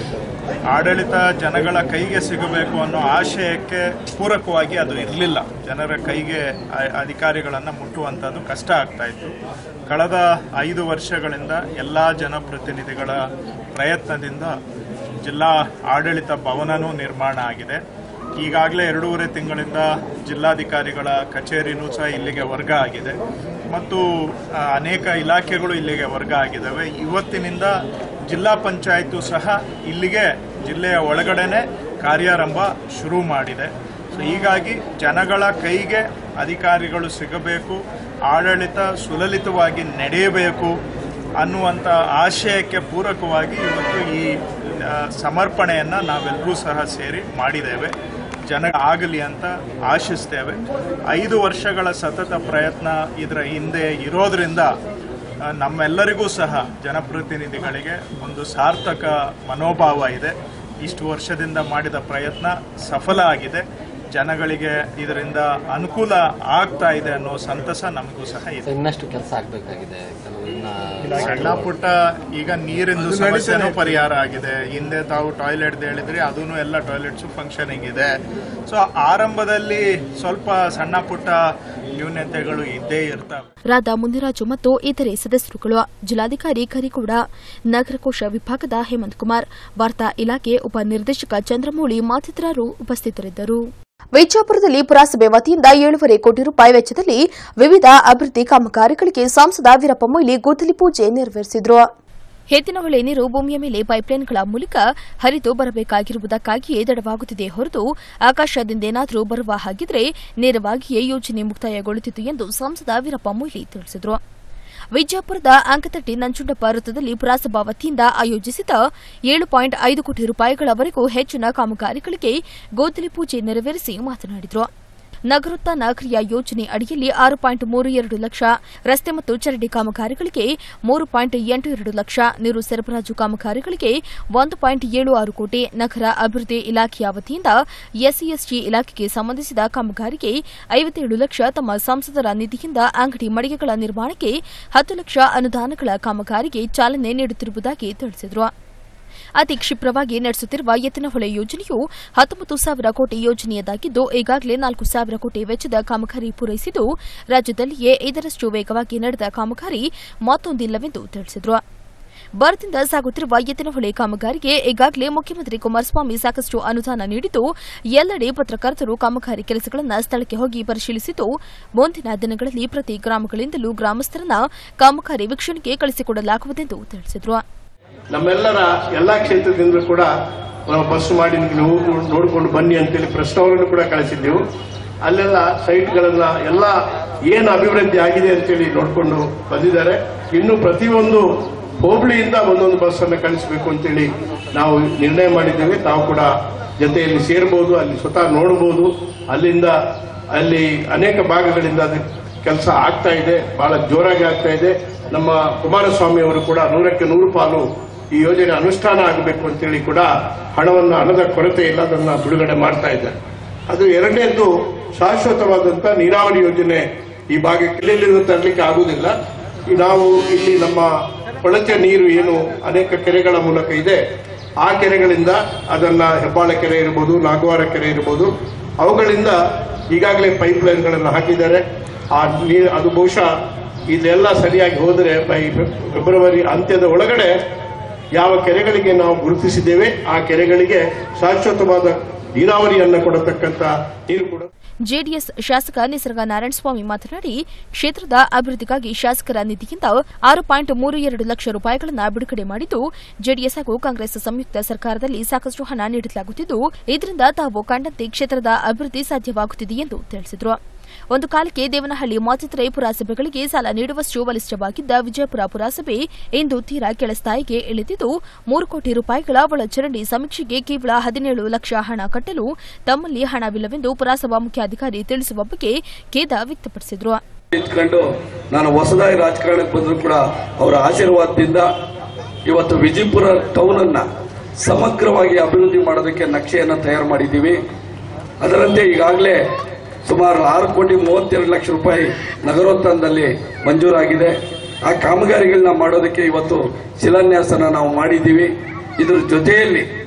ಆಡಳಿತ ಜನಗಳ ಕೈಗೆ ಸಿಗಬೇಕು ಅನ್ನೋ ಆಶಯಕ್ಕೆ ಪೂರಕವಾಗಿ ಅದು ಇರಲಿಲ್ಲ ಜನರ ಕೈಗೆ ಆ- ಅಧಿಕಾರಿಗಳನ್ನು ಮುಟ್ಟುವಂಥದ್ದು ಕಷ್ಟ ಆಗ್ತಾ ಇತ್ತು ಕಳೆದ ಐದು ವರ್ಷಗಳಿಂದ ಎಲ್ಲ ಜನಪ್ರತಿನಿಧಿಗಳ ಪ್ರಯತ್ನದಿಂದ ಜಿಲ್ಲಾ ಆಡಳಿತ ಭವನನೂ ನಿರ್ಮಾಣ ಆಗಿದೆ ಈಗಾಗಲೇ ಎರಡೂವರೆ ತಿಂಗಳಿಂದ ಜಿಲ್ಲಾಧಿಕಾರಿಗಳ ಕಚೇರಿನೂ ಸಹ ಇಲ್ಲಿಗೆ ವರ್ಗ ಆಗಿದೆ ಮತ್ತು ಆ, ಅನೇಕ ಇಲಾಖೆಗಳು ಇಲ್ಲಿಗೆ ವರ್ಗ ಆಗಿದ್ದಾವೆ ಇವತ್ತಿನಿಂದ ಜಿಲ್ಲಾ ಪಂಚಾಯತು ಸಹ ಇಲ್ಲಿಗೆ ಜಿಲ್ಲೆಯ ಒಳಗಡೆನೆ ಕಾರ್ಯಾರಂಭ ಶುರು ಮಾಡಿದೆ ಸೊ ಹೀಗಾಗಿ ಜನಗಳ ಕೈಗೆ ಅಧಿಕಾರಿಗಳು ಸಿಗಬೇಕು ಆಡಳಿತ ಸುಲಲಿತವಾಗಿ ನಡೆಯಬೇಕು ಅನ್ನುವಂಥ ಆಶಯಕ್ಕೆ ಪೂರಕವಾಗಿ ಇವತ್ತು ಈ ಆ, ಸಮರ್ಪಣೆಯನ್ನು ನಾವೆಲ್ಲರೂ ಸಹ ಸೇರಿ ಮಾಡಿದ್ದೇವೆ ಜನ ಆಗಲಿ ಅಂತ ಆಶಿಸ್ತೇವೆ ಐದು ವರ್ಷಗಳ ಸತತ ಪ್ರಯತ್ನ ಇದರ ಹಿಂದೆ ಇರೋದ್ರಿಂದ ಆ, ನಮ್ಮೆಲ್ಲರಿಗೂ ಸಹ ಜನಪ್ರತಿನಿಧಿಗಳಿಗೆ ಒಂದು ಸಾರ್ಥಕ ಮನೋಭಾವ ಇದೆ ಇಷ್ಟು ವರ್ಷದಿಂದ ಮಾಡಿದ ಪ್ರಯತ್ನ ಸಫಲ ಆಗಿದೆ ಜನಗಳಿಗೆ ಇದರಿಂದ ಅನುಕೂಲ ಆಗ್ತಾ ಇದೆ ಅನ್ನೋ ಸಂತಸ ನಮಗೂ ಸಹ ಇದೆ ಇನ್ನಷ್ಟು ಕೆಲಸ ಆಗಬೇಕಾಗಿದೆ ಕೆಲವು ಇನ್ನ ಸಣ್ಣ ಪುಟ್ಟ ಈಗ ನೀರಿಂದು ಸಮಸ್ಯೆನೂ ಪರಿಹಾರ ಆಗಿದೆ ಹಿಂದೆ ತಾವು ಟಾಯ್ಲೆಟ್ ಹೇಳಿದ್ರಿ ಅದೂ ಎಲ್ಲ ಟಾಯ್ಲೆಟ್ಸ್ ಫಂಕ್ಷನಿಂಗ್ ಇದೆ ಸೊ ಆರಂಭದಲ್ಲಿ ಸ್ವಲ್ಪ ಸಣ್ಣ ಪುಟ್ಟ ನ್ಯೂನತೆಗಳು ಇದ್ದೇ ಇರ್ತವೆ ರಾಧಾ ಮುನಿರಾಜು ಮತ್ತು ಇತರೆ ಸದಸ್ಯರುಗಳು ಜಿಲ್ಲಾಧಿಕಾರಿ ಕರಿಗೌಡ ನಗರಕೋಶ ವಿಭಾಗದ ಹೇಮಂತ್ ಕುಮಾರ್ ವಾರ್ತಾ ಇಲಾಖೆ ಉಪನಿರ್ದೇಶಕ ಚಂದ್ರಮೌಳಿ ಮತ್ತಿತರರು ಉಪಸ್ಥಿತರಿದ್ದರು ವಿಜಯಪುರದಲ್ಲಿ ಪುರಸಭೆ ವತಿಯಿಂದ ಏಳೂವರೆ ಕೋಟಿ ರೂಪಾಯಿ ವೆಚ್ಚದಲ್ಲಿ ವಿವಿಧ ಅಭಿವೃದ್ಧಿ ಕಾಮಗಾರಿಗಳಿಗೆ ಸಂಸದ ವೀರಪ್ಪ ಮೊಯ್ಲಿ ಗುದ್ದಲಿ ಪೂಜೆ ನೆರವೇರಿಸಿದರು ಹೇತಿನಹೊಳೆ ನೀರು ಭೂಮಿಯ ಮೇಲೆ ಪೈಪ್ಲೈನ್ಗಳ ಮೂಲಕ ಹರಿದು ಬರಬೇಕಾಗಿರುವುದಕ್ಕಾಗಿಯೇ ತಡವಾಗುತ್ತಿದೆ ಹೊರತು ಆಕಾಶದಿಂದೇನಾದರೂ ಬರುವ ಹಾಗಿದ್ರೆ ನೇರವಾಗಿಯೇ ಯೋಜನೆ ಮುಕ್ತಾಯಗೊಳ್ಳುತ್ತಿತ್ತು ಎಂದು ಸಂಸದ ವೀರಪ್ಪ ಮೊಯ್ಲಿ ತಿಳಿಸಿದರು ವಿಜಯಪುರದ ಅಂಕತಟ್ಟಿ ನಂಜುಂಡಪ್ಪ ವೃತ್ತದಲ್ಲಿ ಪುರಸಭಾ ವತಿಯಿಂದ ಆಯೋಜಿಸಿದ ಏಳು ಪಾಯಿಂಟ್ ಐದು ಕೋಟಿ ರೂಪಾಯಿಗಳವರೆಗೂ ಹೆಚ್ಚಿನ ಕಾಮಗಾರಿಗಳಿಗೆ ಗೋದಲಿ ಪೂಜೆ ನೆರವೇರಿಸಿ ಮಾತನಾಡಿದರು ನಗರೋತ್ಥಾನ ಕ್ರಿಯಾ ಯೋಜನೆ ಅಡಿಯಲ್ಲಿ ಆರು ಪಾಯಿಂಟ್ ಮೂರು ಎರಡು ಲಕ್ಷ ರಸ್ತೆ ಮತ್ತು ಚರಂಡಿ ಕಾಮಗಾರಿಗಳಿಗೆ ಮೂರು ಪಾಯಿಂಟ್ ಎಂಟು ಎರಡು ಲಕ್ಷ ನೀರು ಸರಬರಾಜು ಕಾಮಗಾರಿಗಳಿಗೆ ಒಂದು ಪಾಯಿಂಟ್ ಏಳು ಆರು ಕೋಟಿ ನಗರ ಅಭಿವೃದ್ಧಿ ಇಲಾಖೆಯ ವತಿಯಿಂದ ಎಸ್ಸಿಎಸ್ಟಿ ಇಲಾಖೆಗೆ ಸಂಬಂಧಿಸಿದ ಕಾಮಗಾರಿಗೆ ಐವತ್ತೇಳು ಲಕ್ಷ ತಮ್ಮ ಸಂಸದರ ನಿಧಿಯಿಂದ ಅಂಗಡಿ ಮಳಿಗೆಗಳ ನಿರ್ಮಾಣಕ್ಕೆ ಹತ್ತು ಲಕ್ಷ ಅನುದಾನಗಳ ಕಾಮಗಾರಿಗೆ ಚಾಲನೆ ನೀಡುತ್ತಿರುವುದಾಗಿ ತಿಳಿಸಿದರು ಅತಿ ಕ್ಷಿಪ್ರವಾಗಿ ನಡೆಸುತ್ತಿರುವ ಎತ್ತಿನಹೊಳೆ ಯೋಜನೆಯು ಹತ್ತೊಂಬತ್ತು ಸಾವಿರ ಕೋಟಿ ಯೋಜನೆಯದಾಗಿದ್ದು ಈಗಾಗಲೇ ನಾಲ್ಕು ಸಾವಿರ ಕೋಟಿ ವೆಚ್ಚದ ಕಾಮಗಾರಿ ಪೂರೈಸಿದ್ದು ರಾಜ್ಯದಲ್ಲಿಯೇ ಐದರಷ್ಟು ವೇಗವಾಗಿ ನಡೆದ ಕಾಮಗಾರಿ ಮತ್ತೊಂದಿಲ್ಲವೆಂದು ತಿಳಿಸಿದರು ಬರದಿಂದ ಸಾಗುತ್ತಿರುವ ಎತ್ತಿನಹೊಳೆ ಕಾಮಗಾರಿಗೆ ಈಗಾಗಲೇ ಮುಖ್ಯಮಂತ್ರಿ ಕುಮಾರಸ್ವಾಮಿ ಸಾಕಷ್ಟು ಅನುದಾನ ನೀಡಿದ್ದು ಎಲ್ಲೆಡೆ ಪತ್ರಕರ್ತರು ಕಾಮಗಾರಿ ಕೆಲಸಗಳನ್ನು ಸ್ಥಳಕ್ಕೆ ಹೋಗಿ ಪರಿಶೀಲಿಸಿದ್ದು ಮುಂದಿನ ದಿನಗಳಲ್ಲಿ ಪ್ರತಿ ಗ್ರಾಮಗಳಿಂದಲೂ ಗ್ರಾಮಸ್ಥರನ್ನ ಕಾಮಗಾರಿ ವೀಕ್ಷಣೆಗೆ ಕಳಿಸಿಕೊಡಲಾಗುವುದೆಂದು ತಿಳಿಸಿದರು ನಮ್ಮೆಲ್ಲರ ಎಲ್ಲಾ ಕ್ಷೇತ್ರದಿಂದಲೂ ಕೂಡ ನಾವು ಬಸ್ ಮಾಡಿ ನೀವು ನೋಡಿಕೊಂಡು ಬನ್ನಿ ಅಂತೇಳಿ ಪ್ರಶ್ನವರನ್ನು ಕೂಡ ಕಳಿಸಿದ್ದೆವು ಅಲ್ಲೆಲ್ಲ ಸೈಟ್ಗಳನ್ನ ಎಲ್ಲ ಏನು ಅಭಿವೃದ್ಧಿ ಆಗಿದೆ ಅಂತೇಳಿ ನೋಡಿಕೊಂಡು ಬಂದಿದ್ದಾರೆ ಇನ್ನು ಪ್ರತಿಯೊಂದು ಹೋಬಳಿಯಿಂದ ಒಂದೊಂದು ಬಸ್ ಅನ್ನು ಕಳಿಸಬೇಕು ಅಂತೇಳಿ ನಾವು ನಿರ್ಣಯ ಮಾಡಿದ್ದೇವೆ ತಾವು ಕೂಡ ಜೊತೆಯಲ್ಲಿ ಸೇರಬಹುದು ಅಲ್ಲಿ ಸ್ವತಃ ನೋಡಬಹುದು ಅಲ್ಲಿಂದ ಅಲ್ಲಿ ಅನೇಕ ಭಾಗಗಳಿಂದ ಅದು ಕೆಲಸ ಆಗ್ತಾ ಇದೆ ಬಹಳ ಜೋರಾಗಿ ಆಗ್ತಾ ಇದೆ ನಮ್ಮ ಕುಮಾರಸ್ವಾಮಿ ಅವರು ಕೂಡ ನೂರಕ್ಕೆ ನೂರು ಪಾಲು ಈ ಯೋಜನೆ ಅನುಷ್ಠಾನ ಆಗಬೇಕು ಅಂತೇಳಿ ಕೂಡ ಹಣವನ್ನು ಹಣದ ಕೊರತೆ ಇಲ್ಲ ಅದನ್ನ ಬಿಡುಗಡೆ ಮಾಡ್ತಾ ಇದ್ದಾರೆ ಅದು ಎರಡನೇದ್ದು ಶಾಶ್ವತವಾದಂತ ನೀರಾವರಿ ಯೋಜನೆ ಈ ಭಾಗಕ್ಕೆ ಎಲ್ಲೆಲ್ಲಿಂದ ತರಲಿಕ್ಕೆ ಆಗುವುದಿಲ್ಲ ಈ ನಾವು ಇಲ್ಲಿ ನಮ್ಮ ಕೊಳಚೆ ನೀರು ಏನು ಅನೇಕ ಕೆರೆಗಳ ಮೂಲಕ ಇದೆ ಆ ಕೆರೆಗಳಿಂದ ಅದನ್ನ ಹೆಬ್ಬಾಳ ಕೆರೆ ಇರಬಹುದು ನಾಗವಾರ ಕೆರೆ ಇರಬಹುದು ಅವುಗಳಿಂದ ಈಗಾಗಲೇ ಪೈಪ್ ಲೈನ್ಗಳನ್ನು ಹಾಕಿದ್ದಾರೆ ಆ ನೀರು ಅದು ಬಹುಶಃ ಇದೆಲ್ಲ ಸರಿಯಾಗಿ ಹೋದರೆ ಬೈ ಫೆಬ್ರವರಿ ಅಂತ್ಯದ ಒಳಗಡೆ ಯಾವ ಕೆರೆಗಳಿಗೆ ನಾವು ಗುರುತಿಸಿದ್ದೇವೆ ಆ ಕೆರೆಗಳಿಗೆ ಶಾಶ್ವತವಾದ ನೀರಾವರಿಯನ್ನು ಕೊಡತಕ್ಕಂತ ನೀರು ಕೂಡ ಜೆಡಿಎಸ್ ಶಾಸಕ ನಿಸರ್ಗ ನಾರಾಯಣಸ್ವಾಮಿ ಮಾತನಾಡಿ ಕ್ಷೇತ್ರದ ಅಭಿವೃದ್ಧಿಗಾಗಿ ಶಾಸಕರ ನಿಧಿಯಿಂದ ಆರು ಪಾಯಿಂಟ್ ಮೂರು ಎರಡು ಲಕ್ಷ ರೂಪಾಯಿಗಳನ್ನು ಬಿಡುಗಡೆ ಮಾಡಿದ್ದು ಜೆಡಿಎಸ್ ಹಾಗೂ ಕಾಂಗ್ರೆಸ್ ಸಂಯುಕ್ತ ಸರ್ಕಾರದಲ್ಲಿ ಸಾಕಷ್ಟು ಹಣ ನೀಡಲಾಗುತ್ತಿದ್ದು ಇದರಿಂದ ತಾವು ಕಂಡಂತೆ ಕ್ಷೇತ್ರದ ಅಭಿವೃದ್ಧಿ ಸಾಧ್ಯವಾಗುತ್ತಿದೆ ಎಂದು ತಿಳಿಸಿದರು ಒಂದು ಕಾಲಕ್ಕೆ ದೇವನಹಳ್ಳಿ ಮತ್ತಿತರೆ ಪುರಸಭೆಗಳಿಗೆ ಸಾಲ ನೀಡುವಷ್ಟು ಬಲಿಷ್ಠವಾಗಿದ್ದ ವಿಜಯಪುರ ಪುರಸಭೆ ಇಂದು ತೀರಾ ಕೆಳಸ್ಥಾಯಿಗೆ ಇಳಿದಿದ್ದು ಮೂರು ಕೋಟಿ ರೂಪಾಯಿಗಳ ಒಳಚರಂಡಿ ಸಮೀಕ್ಷೆಗೆ ಕೇವಲ ಹದಿನೇಳು ಲಕ್ಷ ಹಣ ಕಟ್ಟಲು ತಮ್ಮಲ್ಲಿ ಹಣವಿಲ್ಲವೆಂದು ಪುರಸಭಾ ಮುಖ್ಯಾಧಿಕಾರಿ ತಿಳಿಸುವ ಬಗ್ಗೆ ಖೇದ ವ್ಯಕ್ತಪಡಿಸಿದರು ಇಟ್ಕೊಂಡು ನಾನು ಹೊಸದಾಗಿ ರಾಜಕಾರಣಕ್ಕೆ ಬಂದರೂ ಕೂಡ ಅವರ ಆಶೀರ್ವಾದದಿಂದ ಇವತ್ತು ವಿಜಯಪುರ ಟೌನ್ ಅನ್ನ ಸಮಗ್ರವಾಗಿ ಅಭಿವೃದ್ಧಿ ಮಾಡೋದಕ್ಕೆ ನಕ್ಷೆಯನ್ನು ತಯಾರು ಮಾಡಿದ್ದೀವಿ ಅದರಂತೆ ಈಗಾಗಲೇ ಸುಮಾರು ಆರು ಕೋಟಿ ಮೂವತ್ತೆರಡು ಲಕ್ಷ ರೂಪಾಯಿ ನಗರೋತ್ಥಾನದಲ್ಲಿ ಮಂಜೂರಾಗಿದೆ ಆ ಕಾಮಗಾರಿಗಳನ್ನ ಮಾಡೋದಕ್ಕೆ ಇವತ್ತು ಶಿಲಾನ್ಯಾಸನ ನಾವು ಮಾಡಿದ್ದೀವಿ ಇದ್ರ ಜೊತೆಯಲ್ಲಿ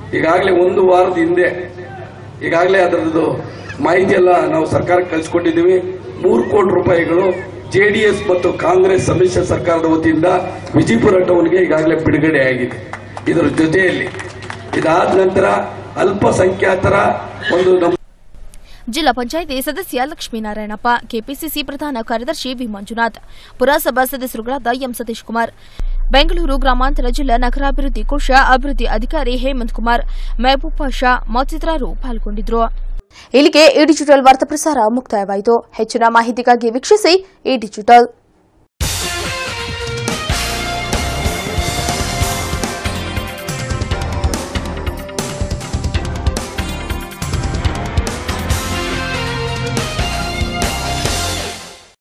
ಈಗಾಗಲೇ ಒಂದು ವಾರದ ಹಿಂದೆ ಈಗಾಗಲೇ ಅದರದ್ದು ಮಾಹಿತಿ ಎಲ್ಲ ನಾವು ಸರ್ಕಾರಕ್ಕೆ ಕಳಿಸ್ಕೊಟ್ಟಿದ್ದೀವಿ ಮೂರು ಕೋಟಿ ರೂಪಾಯಿಗಳು ಜೆಡಿಎಸ್ ಮತ್ತು ಕಾಂಗ್ರೆಸ್ ಸಮ್ಮಿಶ್ರ ಸರ್ಕಾರದ ವತಿಯಿಂದ ವಿಜಯಪುರ ಟೌನ್ಗೆ ಈಗಾಗಲೇ ಬಿಡುಗಡೆ ಆಗಿದೆ ಇದರ ಜೊತೆಯಲ್ಲಿ ಇದಾದ ನಂತರ ಅಲ್ಪಸಂಖ್ಯಾತರ ಒಂದು ನಮ್ಮ ಜಿಲ್ಲಾ ಪಂಚಾಯಿತಿ ಸದಸ್ಯ ಲಕ್ಷ್ಮೀನಾರಾಯಣಪ್ಪ ಕೆಪಿಸಿಸಿ ಪ್ರಧಾನ ಕಾರ್ಯದರ್ಶಿ ವಿ ಮಂಜುನಾಥ್ ಪುರಸಭಾ ಸದಸ್ಯರುಗಳಾದ ಎಂ ಸತೀಶ್ ಕುಮಾರ್ ಬೆಂಗಳೂರು ಗ್ರಾಮಾಂತರ ಜಿಲ್ಲಾ ನಗರಾಭಿವೃದ್ಧಿ ಕೋಶ ಅಭಿವೃದ್ಧಿ ಅಧಿಕಾರಿ ಹೇಮಂತ್ ಕುಮಾರ್ ಮೆಹಬೂಬ್ ಪಾಷಾ ಮತ್ತಿತರರು ಪಾಲ್ಗೊಂಡಿದ್ದರು ಇಲ್ಲಿಗೆ ಈ ಡಿಜಿಟಲ್ ವಾರ್ತಾ ಪ್ರಸಾರ ಮುಕ್ತಾಯವಾಯಿತು ಹೆಚ್ಚಿನ ಮಾಹಿತಿಗಾಗಿ ವೀಕ್ಷಿಸಿ ಈ ಡಿಜಿಟಲ್